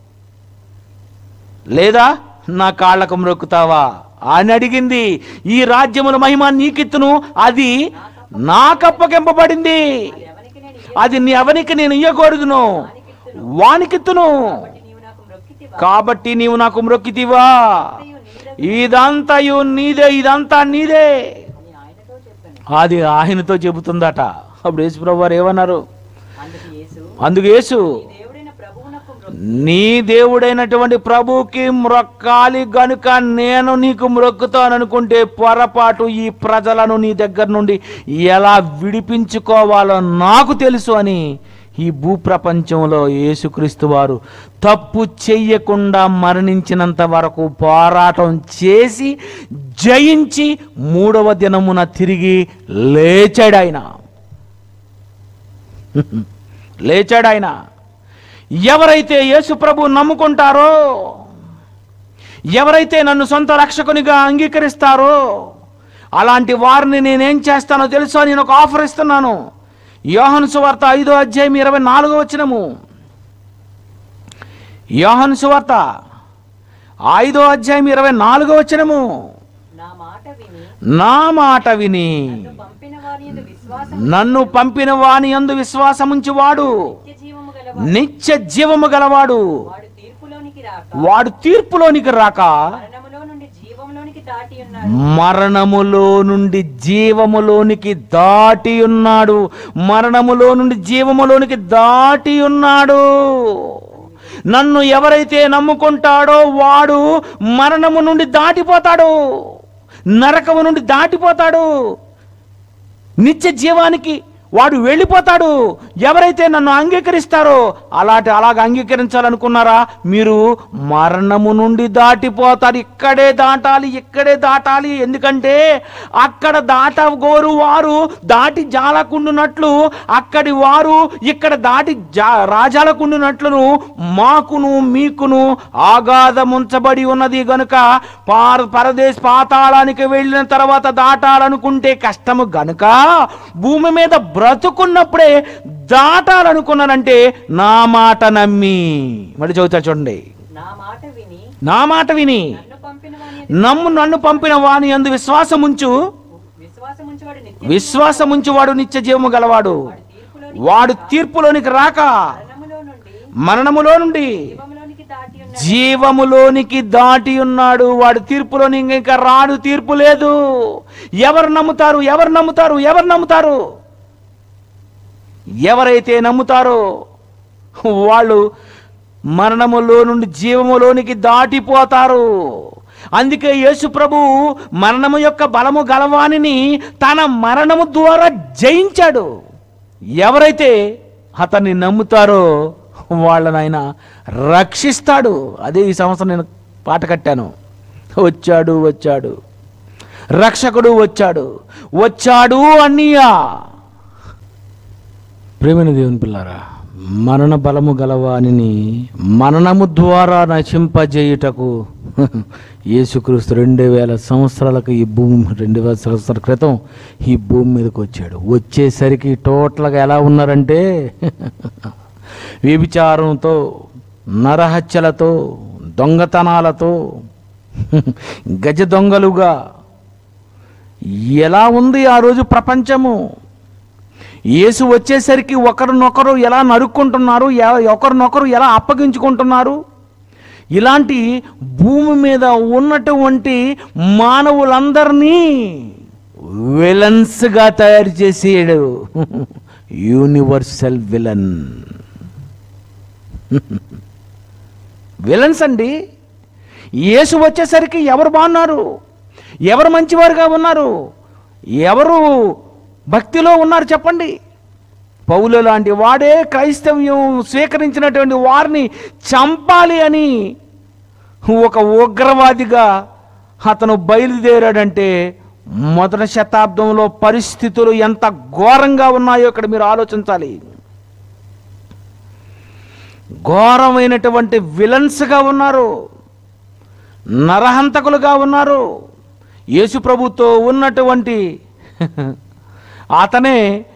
లేదా నా కాళ్ళకు మ్రొక్కుతావా అని అడిగింది ఈ రాజ్యముల మహిమ నీకిత్తును అది నాకప్పగింపబడింది ఎవరికి నేను అది నీ ఎవరికి నేను ఇయ్యకూడదును వానికిత్తును ఇవ్వబట్టి నీవు నాకు మ్రొక్కితివా కాబట్టి నీవు నాకు మ్రొక్కితివా ఇదంతయు నీదే ఇదంతా నీదే అని ఆయనతో చెప్పాను అది ఆయనతో చెబుతుందట అప్పుడు యేసుప్రభు వారు ఏమన్నారు అందుకు యేసు అందుకు యేసు ఈ దేవుడైన ప్రభువునకు మ్రొక్కి నీ దేవుడైనటువంటి ప్రభుకి మ్రొక్కాలి గనుక నేను నీకు మ్రొక్కుతాననుకుంటే పొరపాటు ఈ ప్రజలను నీ దగ్గర నుండి ఎలా విడిపించుకోవాలో నాకు తెలుసు అని ఈ భూప్రపంచంలో యేసుక్రీస్తు వారు తప్పు చెయ్యకుండా మరణించినంత వరకు పోరాటం చేసి జయించి మూడవ దినమున తిరిగి లేచాడు ఆయన లేచాడు ఆయన ఎవరైతే యేసు ప్రభు నమ్ముకుంటారో ఎవరైతే నన్ను సొంత రక్షకునిగా అంగీకరిస్తారో అలాంటి వారిని నేనేం చేస్తానో తెలుసా నేను ఒక ఆఫర్ ఇస్తున్నాను యోహన్ సువార్త ఐదో అధ్యాయం ఇరవై నాలుగో వచ్చినము యోహన్ సువార్త ఐదో అధ్యాయం ఇరవై నాలుగో వచనము నా మాట విని నా మాట విని నన్ను పంపిన వారి యందు విశ్వాసం నన్ను పంపిన వాని యందు విశ్వాసముంచువాడు నిత్య జీవము గలవాడు నిత్య జీవము గలవాడు వాడు తీర్పులోనికి రాక వాడు తీర్పులోనికి రాక మరణములో నుండి జీవంలోనికి దాటి ఉన్నాడు మరణములో నుండి జీవములోనికి దాటి ఉన్నాడు మరణములో నుండి జీవములోనికి దాటి ఉన్నాడు నన్ను ఎవరైతే నమ్ముకుంటాడో వాడు మరణము నుండి దాటిపోతాడు నరకము నుండి దాటిపోతాడు నిత్య జీవానికి వాడు వెళ్ళిపోతాడు ఎవరైతే నన్ను అంగీకరిస్తారో అలాంటి అలాగ అంగీకరించాలనుకున్నారా మీరు మరణము నుండి దాటిపోతారు ఇక్కడే దాటాలి ఇక్కడే దాటాలి ఎందుకంటే అక్కడ దాటగోరు వారు దాటి జాలకుండునట్లు అక్కడి వారు ఇక్కడ దాటి జా రాజాలకుండునట్లును మాకును మీకును ఆగాధముంచబడి ఉన్నది గనుక పార పరదేశ్ పాతాళానికి వెళ్ళిన తర్వాత దాటాలనుకుంటే కష్టము గనుక భూమి మీద బ్రతుకున్నప్పుడే దాటాలనుకున్నానంటే నా మాట నమ్మి మళ్ళీ చదువుతా చూడండి నా మాట విని నా మాట విని నన్ను పంపిన వాని యందు నమ్ము నన్ను పంపిన వాని అందు విశ్వాసముంచు విశ్వాసం ఉంచేవాడు నిత్య విశ్వాసముంచు వాడు నిత్య జీవము గలవాడు తీర్పులోని వాడు తీర్పులోనికి రాక మరణములో నుండి మరణములో నుండి జీవములోనికి దాటి ఉన్నాడు జీవములోనికి దాటి ఉన్నాడు వాడు తీర్పులోని ఇంకా రాడు తీర్పు లేదు ఎవరు నమ్ముతారు ఎవరు నమ్ముతారు ఎవరు నమ్ముతారు ఎవరైతే నమ్ముతారో వాళ్ళు మరణములో నుండి జీవములోనికి దాటిపోతారు అందుకే యేసు ప్రభు మరణము యొక్క బలము గలవానిని తన మరణము ద్వారా జయించాడు ఎవరైతే అతన్ని నమ్ముతారో వాళ్ళని ఆయన రక్షిస్తాడు అదే ఈ సంవత్సరం నేను పాట కట్టాను వచ్చాడు వచ్చాడు రక్షకుడు వచ్చాడు వచ్చాడు అన్నయ్యా ప్రేమైన దేవుని పిల్లారా మరణ బలము గలవానిని మరణము ద్వారా నశింపజేయుటకు యేసుక్రీస్తు రెండు వేల సంవత్సరాలకు ఈ భూమి రెండు వేల సంవత్సరాల క్రితం ఈ భూమి మీదకి వచ్చాడు వచ్చేసరికి టోటల్గా ఎలా ఉన్నారంటే వ్యభిచారంతో నరహత్యలతో దొంగతనాలతో గజ దొంగలుగా ఎలా ఉంది ఆ రోజు ప్రపంచము యేసు వచ్చేసరికి ఒకరినొకరు ఎలా నరుక్కుంటున్నారు ఎ- ఒకరినొకరు ఎలా అప్పగించుకుంటున్నారు ఇలాంటి భూమి మీద ఉన్నటువంటి మానవులందరినీ విలన్స్గా తయారు చేసేయడు యూనివర్సల్ విలన్ విలన్స్ అండి యేసు వచ్చేసరికి ఎవరు బాగున్నారు ఎవరు మంచివారుగా ఉన్నారు ఎవరు భక్తిలో ఉన్నారు చెప్పండి పౌలు లాంటి వాడే క్రైస్తవ్యం స్వీకరించినటువంటి వారిని చంపాలి అని ఒక ఉగ్రవాదిగా అతను బయలుదేరాడంటే మొదటి శతాబ్దంలో పరిస్థితులు ఎంత ఘోరంగా ఉన్నాయో ఇక్కడ మీరు ఆలోచించాలి ఘోరమైనటువంటి విలన్స్గా ఉన్నారు నరహంతకులుగా ఉన్నారు యేసు ప్రభుతో ఉన్నటువంటి అతనే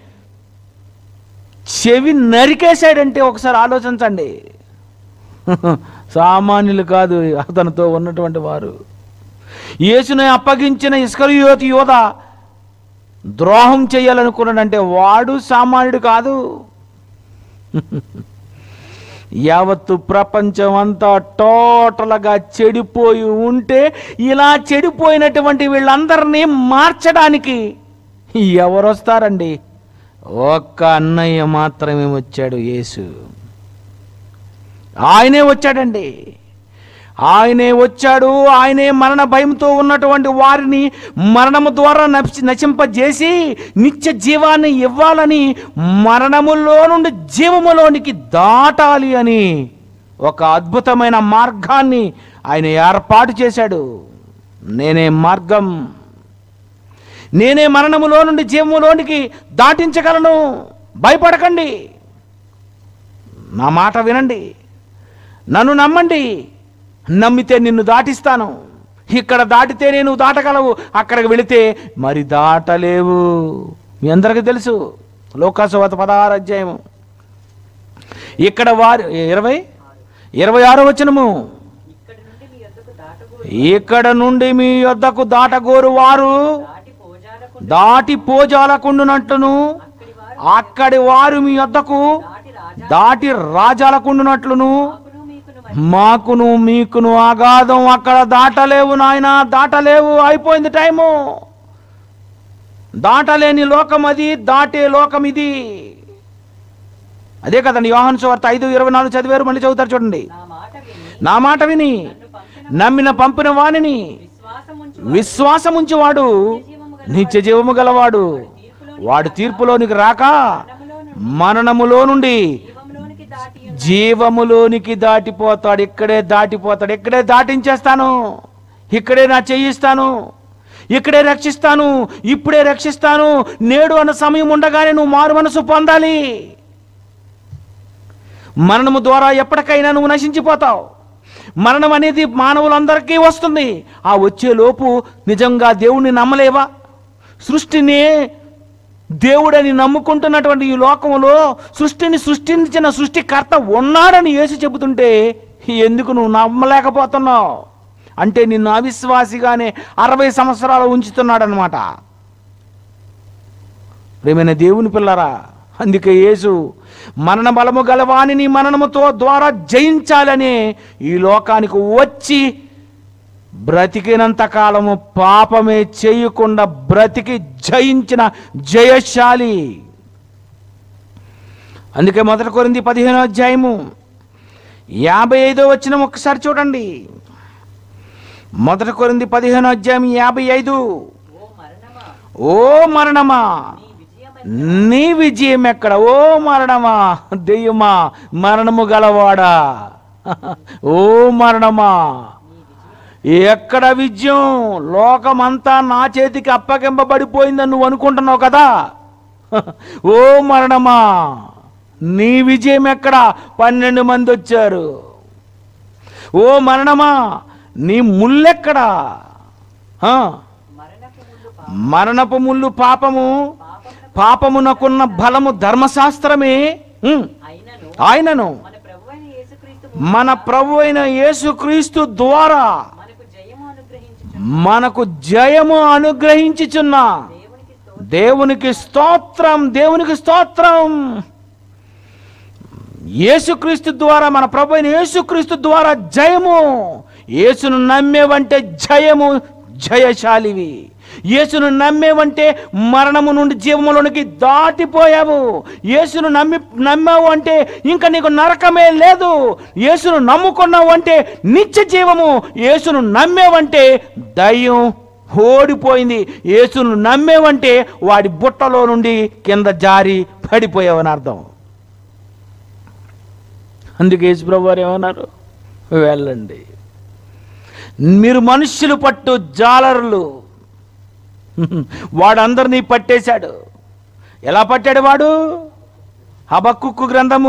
చెవి నరికేశాడంటే ఒకసారి ఆలోచించండి సామాన్యులు కాదు అతనితో ఉన్నటువంటి వారు యేసుని అప్పగించిన ఇస్కరియోతి యోధ ద్రోహం చేయాలనుకున్నాడంటే వాడు సామాన్యుడు కాదు యావత్తు ప్రపంచం అంతా టోటల్గా చెడిపోయి ఉంటే ఇలా చెడిపోయినటువంటి వీళ్ళందరినీ మార్చడానికి ఎవరు వస్తారండి ఒక్క అన్నయ్య మాత్రమే వచ్చాడు యేసు ఆయనే వచ్చాడండి ఆయనే వచ్చాడు ఆయనే మరణ భయంతో ఉన్నటువంటి వారిని మరణము ద్వారా నశి నశింపజేసి నిత్య జీవాన్ని ఇవ్వాలని మరణములో నుండి జీవములోనికి దాటాలి అని ఒక అద్భుతమైన మార్గాన్ని ఆయన ఏర్పాటు చేశాడు నేనే మార్గం నేనే మరణములో నుండి జీవములోనికి దాటించగలను భయపడకండి నా మాట వినండి నన్ను నమ్మండి నమ్మితే నిన్ను దాటిస్తాను ఇక్కడ దాటితేనే నువ్వు దాటగలవు అక్కడికి వెళితే మరి దాటలేవు మీ అందరికీ తెలుసు లోకాసువత పదహారు అధ్యాయము ఇక్కడ వారు ఇరవై ఇరవై ఆరో వచనము ఇక్కడి నుండి మీ యొద్దకు ఇక్కడ నుండి మీ యొద్దకు దాటగోరు వారు దాటి పోజాలకు దాటి పోజాలకుండునట్లును అక్కడి వారు అక్కడి వారు మీ యొద్దకు దాటి రాజా దాటి రాజాలకుండునట్లును మాకును మీకును మధ్య మాకును మీకును అగాధం అక్కడ దాటలేవు నాయన దాటలేవు అయిపోయింది టైము దాటలేని లోకం అది దాటే లోకం ఇది అదే కదండి యోహన్ సువార్త ఐదు ఇరవై నాలుగు చదివారు మళ్ళీ చదువుతారు చూడండి నా మాట విని నా మాట విని నన్ను పంపిన నమ్మిన పంపిన వాణిని విశ్వాసముంచు విశ్వాసముంచువాడు నిత్య జీవము గలవాడు వాడు తీర్పులోనికి రాక మరణములో నుండి జీవంలోనికి దాటి ఉన్న జీవములోనికి దాటిపోతాడు ఇక్కడే దాటిపోతాడు ఇక్కడే దాటించేస్తాను ఇక్కడే నా చెయ్యిస్తాను ఇక్కడే రక్షిస్తాను ఇప్పుడే రక్షిస్తాను నేడు అన్న సమయం ఉండగానే నువ్వు మారు మనసు పొందాలి మరణము ద్వారా ఎప్పటికైనా నువ్వు నశించిపోతావు మరణం అనేది మానవులందరికీ వస్తుంది ఆ వచ్చే లోపు నిజంగా దేవుణ్ణి నమ్మలేవా సృష్టిని దేవుడని నమ్ముకుంటున్నటువంటి ఈ లోకంలో సృష్టిని సృష్టించిన సృష్టికర్త ఉన్నాడని యేసు చెబుతుంటే ఎందుకు నువ్వు నమ్మలేకపోతున్నావు అంటే నిన్ను అవిశ్వాసిగానే అరవై సంవత్సరాలు ఉంచుతున్నాడనమాట ప్రేమైన దేవుని పిల్లరా అందుకే యేసు మరణ బలము గలవానిని మరణముతో ద్వారా జయించాలని ఈ లోకానికి వచ్చి బ్రతికినంత కాలము పాపమే చేయకుండా బ్రతికి జయించిన జయశాలి అందుకే మొదటి కొరింది పదిహేనో అధ్యాయము యాభై ఐదో వచ్చిన ఒక్కసారి చూడండి మొదటి కొరింది పదిహేనో అధ్యాయం యాభై ఐదు ఓ మరణమా ఓ మరణమా నీ విజయం నీ విజయం ఎక్కడ ఓ మరణమా దెయ్యమా మరణము గలవాడా ఓ మరణమా ఎక్కడ విజయం లోకమంతా నా చేతికి అప్పగింపబడిపోయిందని నువ్వు అనుకుంటున్నావు కదా ఓ మరణమా నీ విజయం ఎక్కడ పన్నెండు మంది వచ్చారు ఓ మరణమా నీ ముల్లెక్కడా ఆ, మరణపు ముందు మరణపు ముళ్ళు పాపము పాపమున పాపమునకున్న బలము ధర్మశాస్త్రమే ఉమ్, అయినను ఆయనను మన ప్రభు అయిన యేసుక్రీస్తు మన ప్రభు అయిన యేసుక్రీస్తు ద్వారా మనకు జయము అనుగ్రహించు మనకు జయము అనుగ్రహించుచున్న దేవునికి స్తోత్రం దేవునికి స్తోత్రం దేవునికి స్తోత్రం యేసుక్రీస్తు ద్వారా మన ప్రభు అయిన యేసుక్రీస్తు ద్వారా జయము యేసును నమ్మేవంటే జయము జయశాలివి యేసును నమ్మేవంటే మరణము నుండి జీవములోనికి దాటిపోయావు యేసును నమ్మి నమ్మావు అంటే ఇంకా నీకు నరకమే లేదు యేసును నమ్ముకున్నావు అంటే నిత్య జీవము యేసును నమ్మేవంటే దయ్యం ఓడిపోయింది యేసును నమ్మేవంటే వాడి బుట్టలో నుండి కింద జారి పడిపోయావని అర్థం అందుకే యేసుప్రభు వారు ఏమన్నారు వెళ్ళండి మీరు మనుష్యులు పట్టు జాలరులు వాడు అందరినీ పట్టేశాడు ఎలా పట్టాడు వాడు హబక్కుక్కు గ్రంథము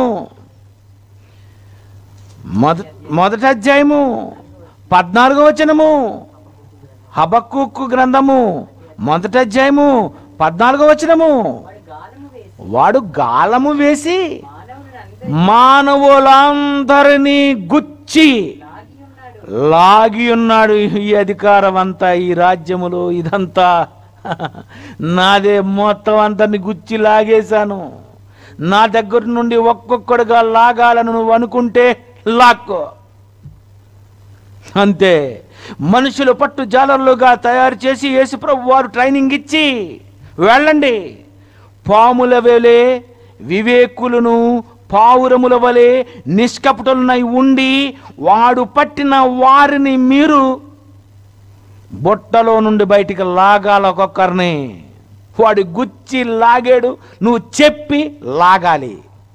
మొద మొదటి అధ్యాయము పద్నాలుగో వచనము హబక్కుక్కు గ్రంథము మొదటి అధ్యాయము పద్నాలుగో వచనము వాడు గాలము వేసి వాడు గాలము వేసి మానవుని మానవులందరినీ గుచ్చి లాగి ఉన్నాడు లాగి ఉన్నాడు ఈ అధికారం అంతా ఈ రాజ్యములు ఇదంతా నాదే మొత్తం అందరిని గుచ్చి లాగేశాను నా దగ్గర నుండి ఒక్కొక్కడుగా లాగాలను నువ్వు అనుకుంటే లాక్కో అంతే మనుషులు పట్టు జాలర్లుగా తయారు చేసి యేసుప్రభు వారు ట్రైనింగ్ ఇచ్చి వెళ్ళండి పాముల వేలే వివేకులను పావురముల వలె నిష్కపటులనై ఉండి వాడు పట్టిన వారిని మీరు బుట్టలో నుండి బయటికి లాగాల ఒక్కొక్కరిని వాడి గుచ్చి లాగాడు నువ్వు చెప్పి లాగాలి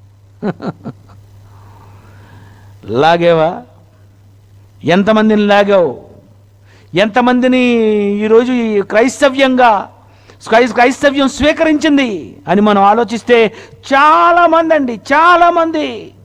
లాగేవా ఎంతమందిని లాగావు ఎంతమందిని ఈరోజు ఈ క్రైస్తవ్యంగా క్రై క్రైస్తవ్యం స్వీకరించింది అని మనం ఆలోచిస్తే చాలా మంది అండి చాలా మంది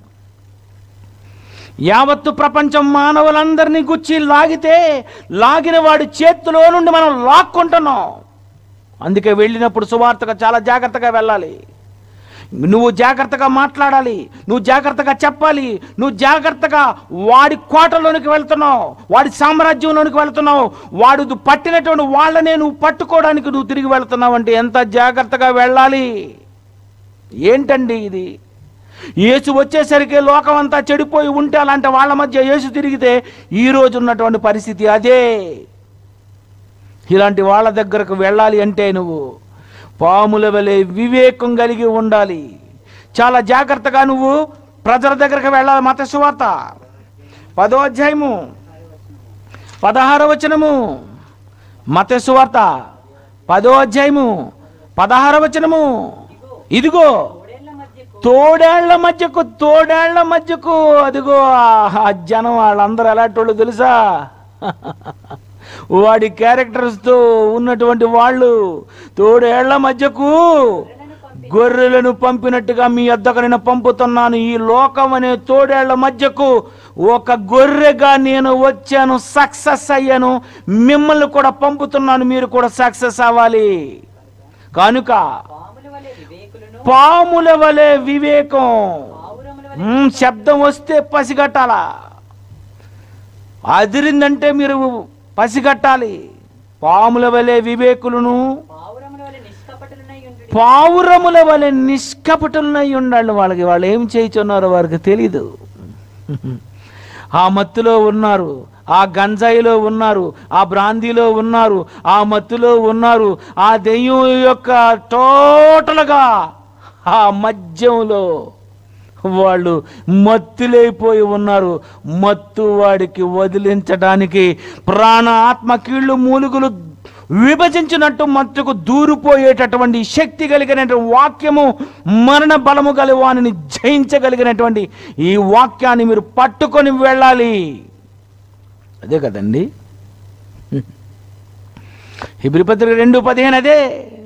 యావత్తు ప్రపంచం మానవులందరినీ గుచ్చి లాగితే లాగిన వాడి చేతిలో నుండి మనం లాక్కుంటున్నాం అందుకే వెళ్ళినప్పుడు సువార్తగా చాలా జాగ్రత్తగా వెళ్ళాలి నువ్వు జాగ్రత్తగా మాట్లాడాలి నువ్వు జాగ్రత్తగా చెప్పాలి నువ్వు జాగ్రత్తగా వాడి కోటలోనికి వెళ్తున్నావు వాడి సామ్రాజ్యంలోనికి వెళ్తున్నావు వాడు పట్టినటువంటి వాళ్ళనే నువ్వు పట్టుకోవడానికి నువ్వు తిరిగి వెళ్తున్నావు అంటే ఎంత జాగ్రత్తగా వెళ్ళాలి ఏంటండి ఇది యేసు వచ్చేసరికి లోకం అంతా చెడిపోయి ఉంటే అలాంటి వాళ్ళ మధ్య యేసు తిరిగితే ఈ రోజు ఉన్నటువంటి పరిస్థితి అదే ఇలాంటి వాళ్ళ దగ్గరకు వెళ్ళాలి అంటే నువ్వు పాముల వలె వివేకం కలిగి ఉండాలి చాలా జాగ్రత్తగా నువ్వు ప్రజల దగ్గరకు వెళ్ళాలి మత సువార్త పదో అధ్యాయము పదహార వచనము మత సువార్త పదో అధ్యాయము పదహార వచనము ఇదిగో తోడేళ్ల మధ్యకు తోడేళ్ల మధ్యకు తోడేళ్ల మధ్యకు అదిగో ఆ జనం వాళ్ళందరూ ఎలాంటి వాళ్ళు తెలుసా వాడి క్యారెక్టర్స్తో ఉన్నటువంటి వాళ్ళు తోడేళ్ల మధ్యకు గొర్రెలను పంపినట్టుగా మీ వద్దకు నేను పంపుతున్నాను ఈ లోకం అనే తోడేళ్ల మధ్యకు ఒక గొర్రెగా నేను వచ్చాను సక్సెస్ అయ్యాను మిమ్మల్ని కూడా పంపుతున్నాను మీరు కూడా సక్సెస్ అవ్వాలి కనుక పాముల వలె వివేకులను పాముల వలె వివేకం పావురముల వలె మ్మ్, శబ్దం వస్తే పసిగట్టాలా అదిరిందంటే మీరు పసిగట్టాలి పాముల వలె వివేకులను పావురముల వలె నిష్కపటులనై ఉండుడి పావురముల వలె నిష్కపటులనై ఉండాలి వాళ్ళకి వాళ్ళు ఏం చేయుచున్నారో వారికి తెలీదు ఆ మత్తులో ఉన్నారు ఆ గంజాయిలో ఉన్నారు ఆ బ్రాందీలో ఉన్నారు ఆ మత్తులో ఉన్నారు ఆ దెయ్యం యొక్క టోటల్గా ఆ మద్యంలో వాళ్ళు మత్తులైపోయి ఉన్నారు మత్తు వాడికి వదిలించడానికి ప్రాణ ఆత్మ కీళ్ళు మూలుగులు విభజించినట్టు మత్తుకు దూరిపోయేటటువంటి శక్తి కలిగినటువంటి వాక్యము మరణ బలము గల వానిని జయించగలిగినటువంటి ఈ వాక్యాన్ని మీరు పట్టుకొని వెళ్ళాలి అదే కదండి హిబ్రి పత్రిక రెండు పదిహేను అదే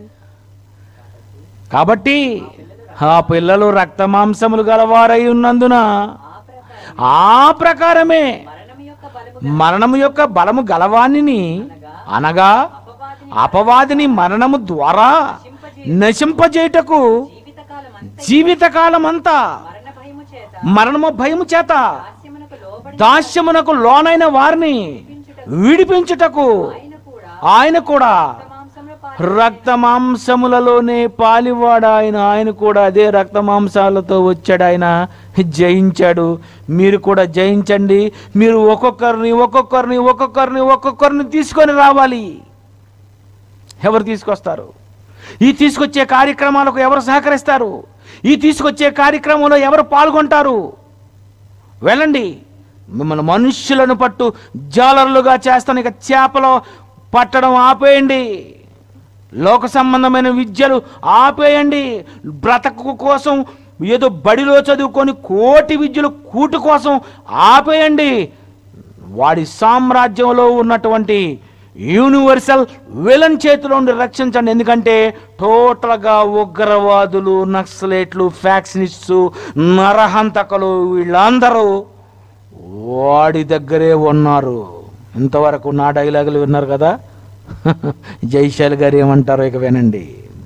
కాబట్టి ఆ పిల్లలు రక్త మాంసములు గలవారై ఉన్నందున ఆ ప్రకారం ఆ ప్రకారమే మరణం యొక్క బలము మరణము యొక్క బలము గలవానిని అనగా అపవాదిని అపవాదిని మరణము ద్వారా నశింపజేయుటకు జీవితకాలం అంతా జీవితకాలం అంతా మరణ భయము చేత మరణము భయము చేత దాస్యమునకు లోబడి దాస్యమునకు లోనైన వారిని విడిపించుటకు ఆయన కూడా ఆయన కూడా మాంసంలో పాలు రక్త మాంసములలోనే పాలివాడు ఆయన ఆయన కూడా అదే రక్త మాంసాలతో వచ్చాడు ఆయన జయించాడు మీరు కూడా జయించండి మీరు ఒక్కొక్కరిని ఒక్కొక్కరిని ఒక్కొక్కరిని ఒక్కొక్కరిని తీసుకొని రావాలి ఎవరు తీసుకొస్తారు ఈ తీసుకొచ్చే కార్యక్రమాలకు ఎవరు సహకరిస్తారు ఈ తీసుకొచ్చే కార్యక్రమంలో ఎవరు పాల్గొంటారు వెళ్ళండి మిమ్మల్ని మనుష్యులను పట్టు జాలరులుగా చేస్తాను ఇక చేపలో పట్టడం ఆపేయండి లోక సంబంధమైన విద్యలు ఆపేయండి బ్రతకు కోసం ఏదో బడిలో చదువుకొని కోటి విద్యలు కూటు కోసం ఆపేయండి వాడి సామ్రాజ్యంలో ఉన్నటువంటి యూనివర్సల్ విలన్ చేతిలో నుండి రక్షించండి ఎందుకంటే టోటల్గా ఉగ్రవాదులు నక్సలేట్లు ఫ్యాక్షనిస్టు నరహంతకులు వీళ్ళందరూ వాడి దగ్గరే ఉన్నారు ఇంతవరకు నా డైలాగులు విన్నారు కదా జైశాల్ గారు ఏమంటారో ఇక వినండి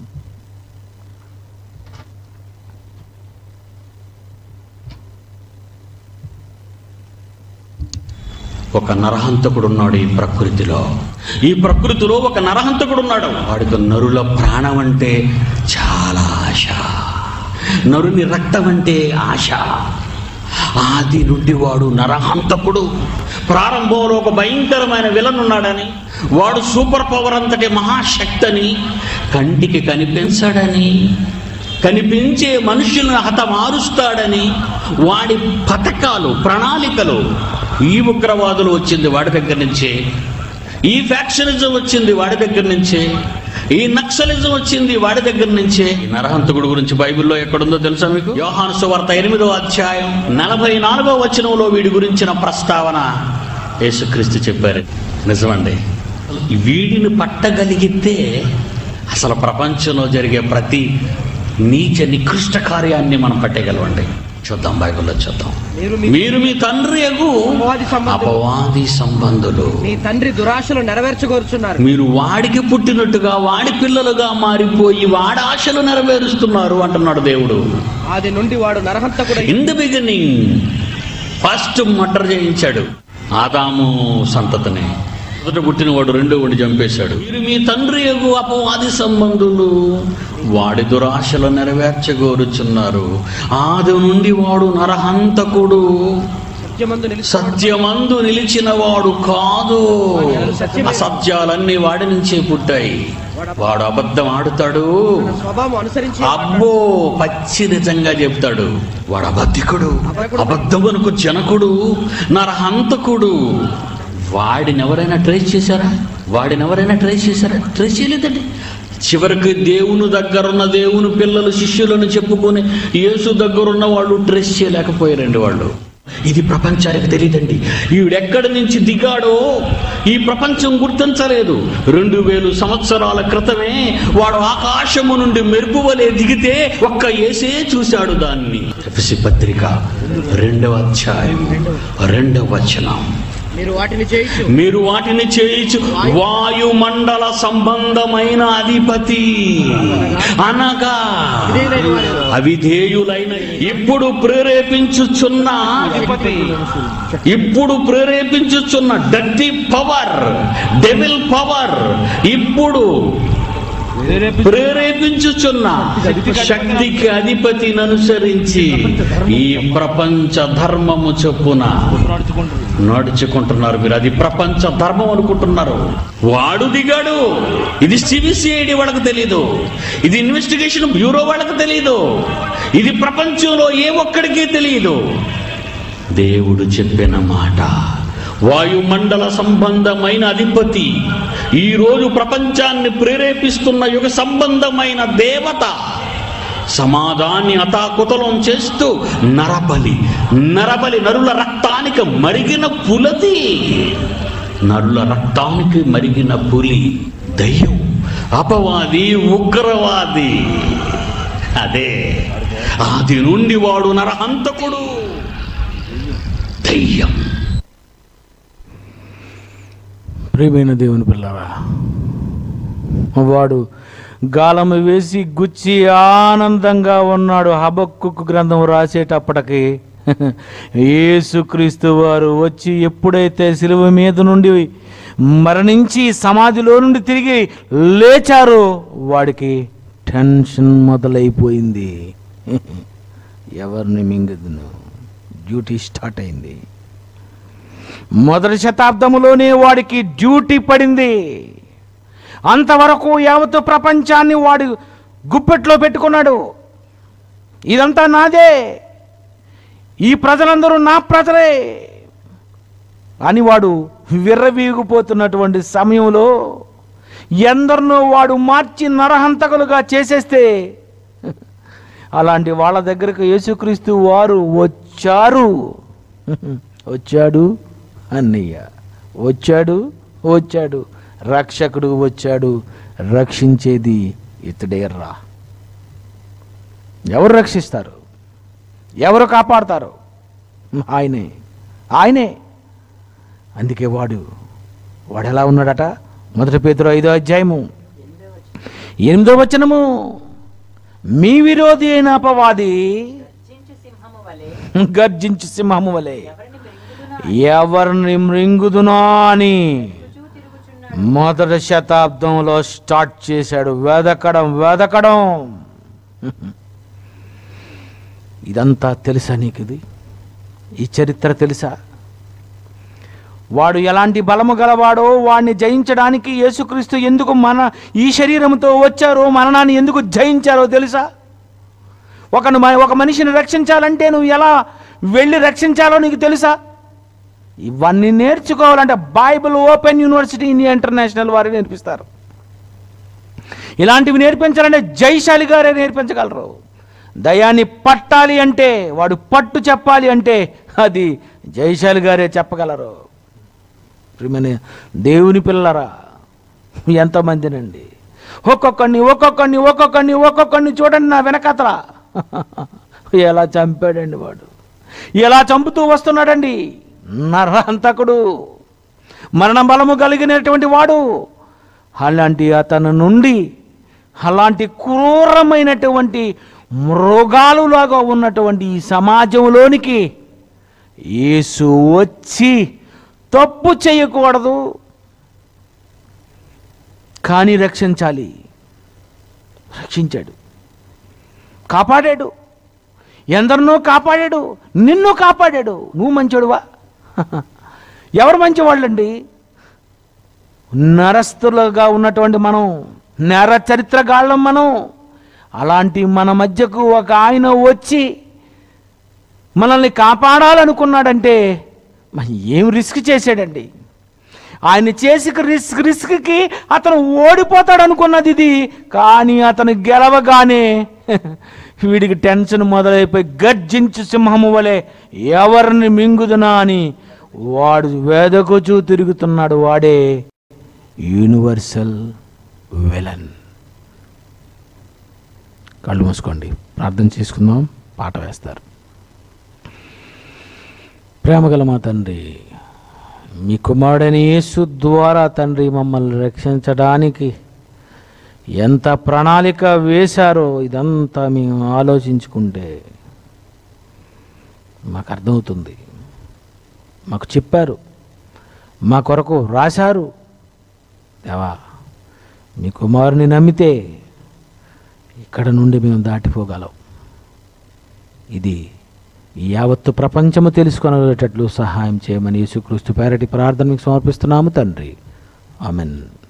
ఒక నరహంతకుడు ఉన్నాడు ఈ ప్రకృతిలో ఈ ప్రకృతిలో ఒక నరహంతకుడు ఉన్నాడు వాడికి నరుల ప్రాణం అంటే చాలా ఆశ నరుని రక్తం అంటే ఆశ ఆది నుండి వాడు నరహంతకుడు ప్రారంభంలో ఒక భయంకరమైన విలన్ ఉన్నాడని వాడు సూపర్ పవర్ అంతటి మహాశక్తని కంటికి కనిపించడని కనిపించే మనుషులను హతమారుస్తాడని వాడి పథకాలు ప్రణాళికలు ఈ ఉగ్రవాదులు వచ్చింది వాడి దగ్గర నుంచే ఈ ఫ్యాక్షనిజం వచ్చింది వాడి దగ్గర నుంచే ఈ నక్సలిజం వచ్చింది వాడి దగ్గర నుంచే ఈ నరహంతకుడు గురించి బైబిల్లో ఎక్కడుందో తెలుసా మీకు యోహాను సువార్త ఎనిమిదో అధ్యాయం నలభై నాలుగో వచనంలో వీడి గురించిన ప్రస్తావన యేసుక్రీస్తు చెప్పారు నిజమండి వీడిని పట్టగలిగితే అసలు ప్రపంచంలో జరిగే ప్రతి నీచ నికృష్ట కార్యాన్ని మనం పట్టగలమండి చూద్దాం బైబిల్లో చూద్దాం మీరు మీ మీరు మీ తండ్రి ఎగు అపవాది సంబంధులు. అపవాది సంబంధులు మీ తండ్రి దురాశలు నెరవేర్చగోరుచున్నారు మీరు వాడికి పుట్టినట్టుగా వాడి పిల్లలుగా మారిపోయి వాడి ఆశలు నెరవేరుస్తున్నారు అంటున్నాడు దేవుడు ఆది నుండి వాడు నరహంతకుడై in the beginning first murder చేయించాడు ఆదాము సంతతిని మొదట పుట్టినవాడు రెండో వాడిని చంపేశాడు మీరు మీ తండ్రి ఎగు అపవాది సంబంధులు వాడి దురాశలు నెరవేర్చగోరుచున్నారు ఆది నుండి వాడు నరహంతకుడు సత్యమందు నిలిచి సత్యమందు నిలిచిన వాడు కాదు అసత్యాలన్నీ వాడి నుంచే పుట్టాయి వాడు అబద్ధం ఆడుతాడు స్వభావం అనుసరించి అబ్బో పచ్చి నిజంగా చెప్తాడు వాడు అబద్ధికుడు అబద్ధమునకు జనకుడు నరహంతకుడు వాడిని ఎవరైనా ట్రేస్ చేశారా వాడిని ఎవరైనా ట్రేస్ చేశారా ట్రేస్ చేయలేదండి చివరికి దేవుని దగ్గరున్న దేవుని పిల్లలు శిష్యులను చెప్పుకొని యేసు దగ్గరున్న వాళ్ళు ట్రేస్ చేయలేకపోయారండి వాళ్ళు ఇది ప్రపంచానికి తెలియదండి ఈవిడెక్కడి నుంచి దిగాడో ఈ ప్రపంచం గుర్తించలేదు రెండు వేలు సంవత్సరాల క్రితమే వాడు ఆకాశము నుండి మెరుపు వలె దిగితే ఒక్క ఏసే చూశాడు దాన్ని ఎఫెసీ పత్రిక రెండవ అధ్యాయం రెండవ వచనం మీరు వాటిని చేయొచ్చు మీరు వాటిని చేయించు వాయుమండల సంబంధమైన అధిపతి అనగా అవిధేయులైన ఇప్పుడు ప్రేరేపించుచున్న ఇప్పుడు ప్రేరేపించుచున్న డర్టీ పవర్ డెవిల్ పవర్ ఇప్పుడు ప్రేరేపించుచున్న శక్తికి అధిపతిని అనుసరించి ఈ ప్రపంచ ధర్మము చొప్పున నడుచుకుంటున్నారు మీరు అది ప్రపంచ ధర్మం అనుకుంటున్నారు వాడు దిగాడు ఇది సిబిసిఐడి వాళ్ళకి తెలీదు ఇది ఇన్వెస్టిగేషన్ బ్యూరో వాళ్ళకి తెలీదు ఇది ప్రపంచంలో ఏ ఒక్కడికి తెలియదు దేవుడు చెప్పిన మాట వాయుమండల సంబంధమైన అధిపతి ఈరోజు ప్రపంచాన్ని ప్రేరేపిస్తున్న యుగ సంబంధమైన దేవత సమాధాన్ని అతాకుతలం చేస్తూ నరబలి నరబలి నరుల రక్తానికి మరిగిన పులది నరుల రక్తానికి మరిగిన పులి దయ్యం అపవాది ఉగ్రవాది అదే ఆది నుండి వాడు నరహంతకుడు దయ్యం ప్రియమైన దేవుని పిల్లరా వాడు గాలము వేసి గుచ్చి ఆనందంగా ఉన్నాడు హబక్కు గ్రంథం రాసేటప్పటికి యేసుక్రీస్తు వారు వచ్చి ఎప్పుడైతే సిలువ మీద నుండి మరణించి సమాధిలో నుండి తిరిగి లేచారో వాడికి టెన్షన్ మొదలైపోయింది ఎవరిని మింగదును డ్యూటీ స్టార్ట్ అయింది మొదటి శతాబ్దములోనే వాడికి డ్యూటీ పడింది అంతవరకు యావత్తు ప్రపంచాన్ని వాడు గుప్పెట్లో పెట్టుకున్నాడు ఇదంతా నాదే ఈ ప్రజలందరూ నా ప్రజలే అని వాడు విర్రవీగిపోతున్నటువంటి సమయంలో ఎందరినో వాడు మార్చి నరహంతకులుగా చేసేస్తే అలాంటి వాళ్ళ దగ్గరకు యేసుక్రీస్తు వారు వచ్చారు వచ్చాడు అన్నయ్య వచ్చాడు వచ్చాడు రక్షకుడు వచ్చాడు రక్షించేది ఇతడే రా ఎవరు రక్షిస్తారు ఎవరు కాపాడతారు ఆయనే ఆయనే అందుకే వాడు వాడు ఎలా ఉన్నాడట మొదటి పేతురు ఐదో అధ్యాయము ఎనిమిదో వచనము మీ విరోధి అయిన అపవాది గర్జించు సింహము వలె గర్జించు సింహము వలె ఎవరిని మృంగుదునా ఎవరిని మృంగుదునా అని చుచూ తిరుగుచున్నాడు మొదటి శతాబ్దంలో స్టార్ట్ చేశాడు వెదకడం వెదకడం ఇదంతా తెలుసా నీకు ఇది ఈ చరిత్ర తెలుసా వాడు ఎలాంటి బలము గలవాడో వాడిని జయించడానికి యేసుక్రీస్తు ఎందుకు మన ఈ శరీరంతో వచ్చారో మరణాన్ని ఎందుకు జయించారో తెలుసా ఒకను మ- ఒక మనిషిని రక్షించాలంటే నువ్వు ఎలా వెళ్ళి రక్షించాలో నీకు తెలుసా ఇవన్నీ నేర్చుకోవాలంటే Bible open university India international వారే నేర్పిస్తారు ఇలాంటివి నేర్పించాలంటే జైశాలి గారే నేర్పించగలరు దయాన్ని పట్టాలి అంటే వాడు పట్టు చెప్పాలి అంటే అది జైశాలి గారే చెప్పగలరు ప్రియమైన దేవుని పిల్లరా ఎంతమందినండి ఒక్కొక్కడిని ఒక్కొక్కడిని ఒక్కొక్కడిని ఒక్కొక్కడిని చూడండి నా వెనకతల ఎలా చంపాడండి వాడు ఎలా చంపుతూ వస్తున్నాడండి నరహంతకుడు మరణ బలము కలిగినటువంటి వాడు అలాంటి అతను నుండి అలాంటి క్రూరమైనటువంటి మృగాలులాగా ఉన్నటువంటి ఈ సమాజంలోనికి యేసు వచ్చి తప్పు చేయకూడదు కానీ రక్షించాలి రక్షించాడు కాపాడాడు ఎందరినో కాపాడాడు నిన్ను కాపాడాడు నువ్వు మంచోడువా ఎవరు మంచివాళ్ళండి నరస్తులుగా ఉన్నటువంటి మనం నర చరిత్రగాళ్ళం మనం అలాంటి మన మధ్యకు ఒక ఆయన వచ్చి మనల్ని కాపాడాలనుకున్నాడంటే మరి ఏం రిస్క్ చేశాడండి ఆయన చేసి రిస్క్ రిస్క్కి అతను ఓడిపోతాడు అనుకున్నది ఇది కానీ అతను గెలవగానే వీడికి టెన్షన్ మొదలైపోయి గర్జించు సింహము వలె ఎవరిని మింగుదునా అని వాడు వేదకొచూ తిరుగుతున్నాడు వాడే యూనివర్సల్ విలన్ కళ్ళు మూసుకోండి ప్రార్థన చేసుకుందాం పాట వేస్తారు ప్రేమగల మా తండ్రి మీ కుమారుడైన యేసు ద్వారా తండ్రి మమ్మల్ని రక్షించడానికి ఎంత ప్రణాళిక వేశారో ఇదంతా మేము ఆలోచించుకుంటే మాకు అర్థమవుతుంది మాకు చెప్పారు మా కొరకు రాశారు దేవా మీ కుమారుని నమ్మితే ఇక్కడ నుండి మేము దాటిపోగలం ఇది ఈ యావత్తు ప్రపంచము తెలుసుకొనగలిగేటట్లు సహాయం చేయమని యేసుక్రీస్తు పేరటి ప్రార్థన మీకు సమర్పిస్తున్నాము తండ్రి ఆమెన్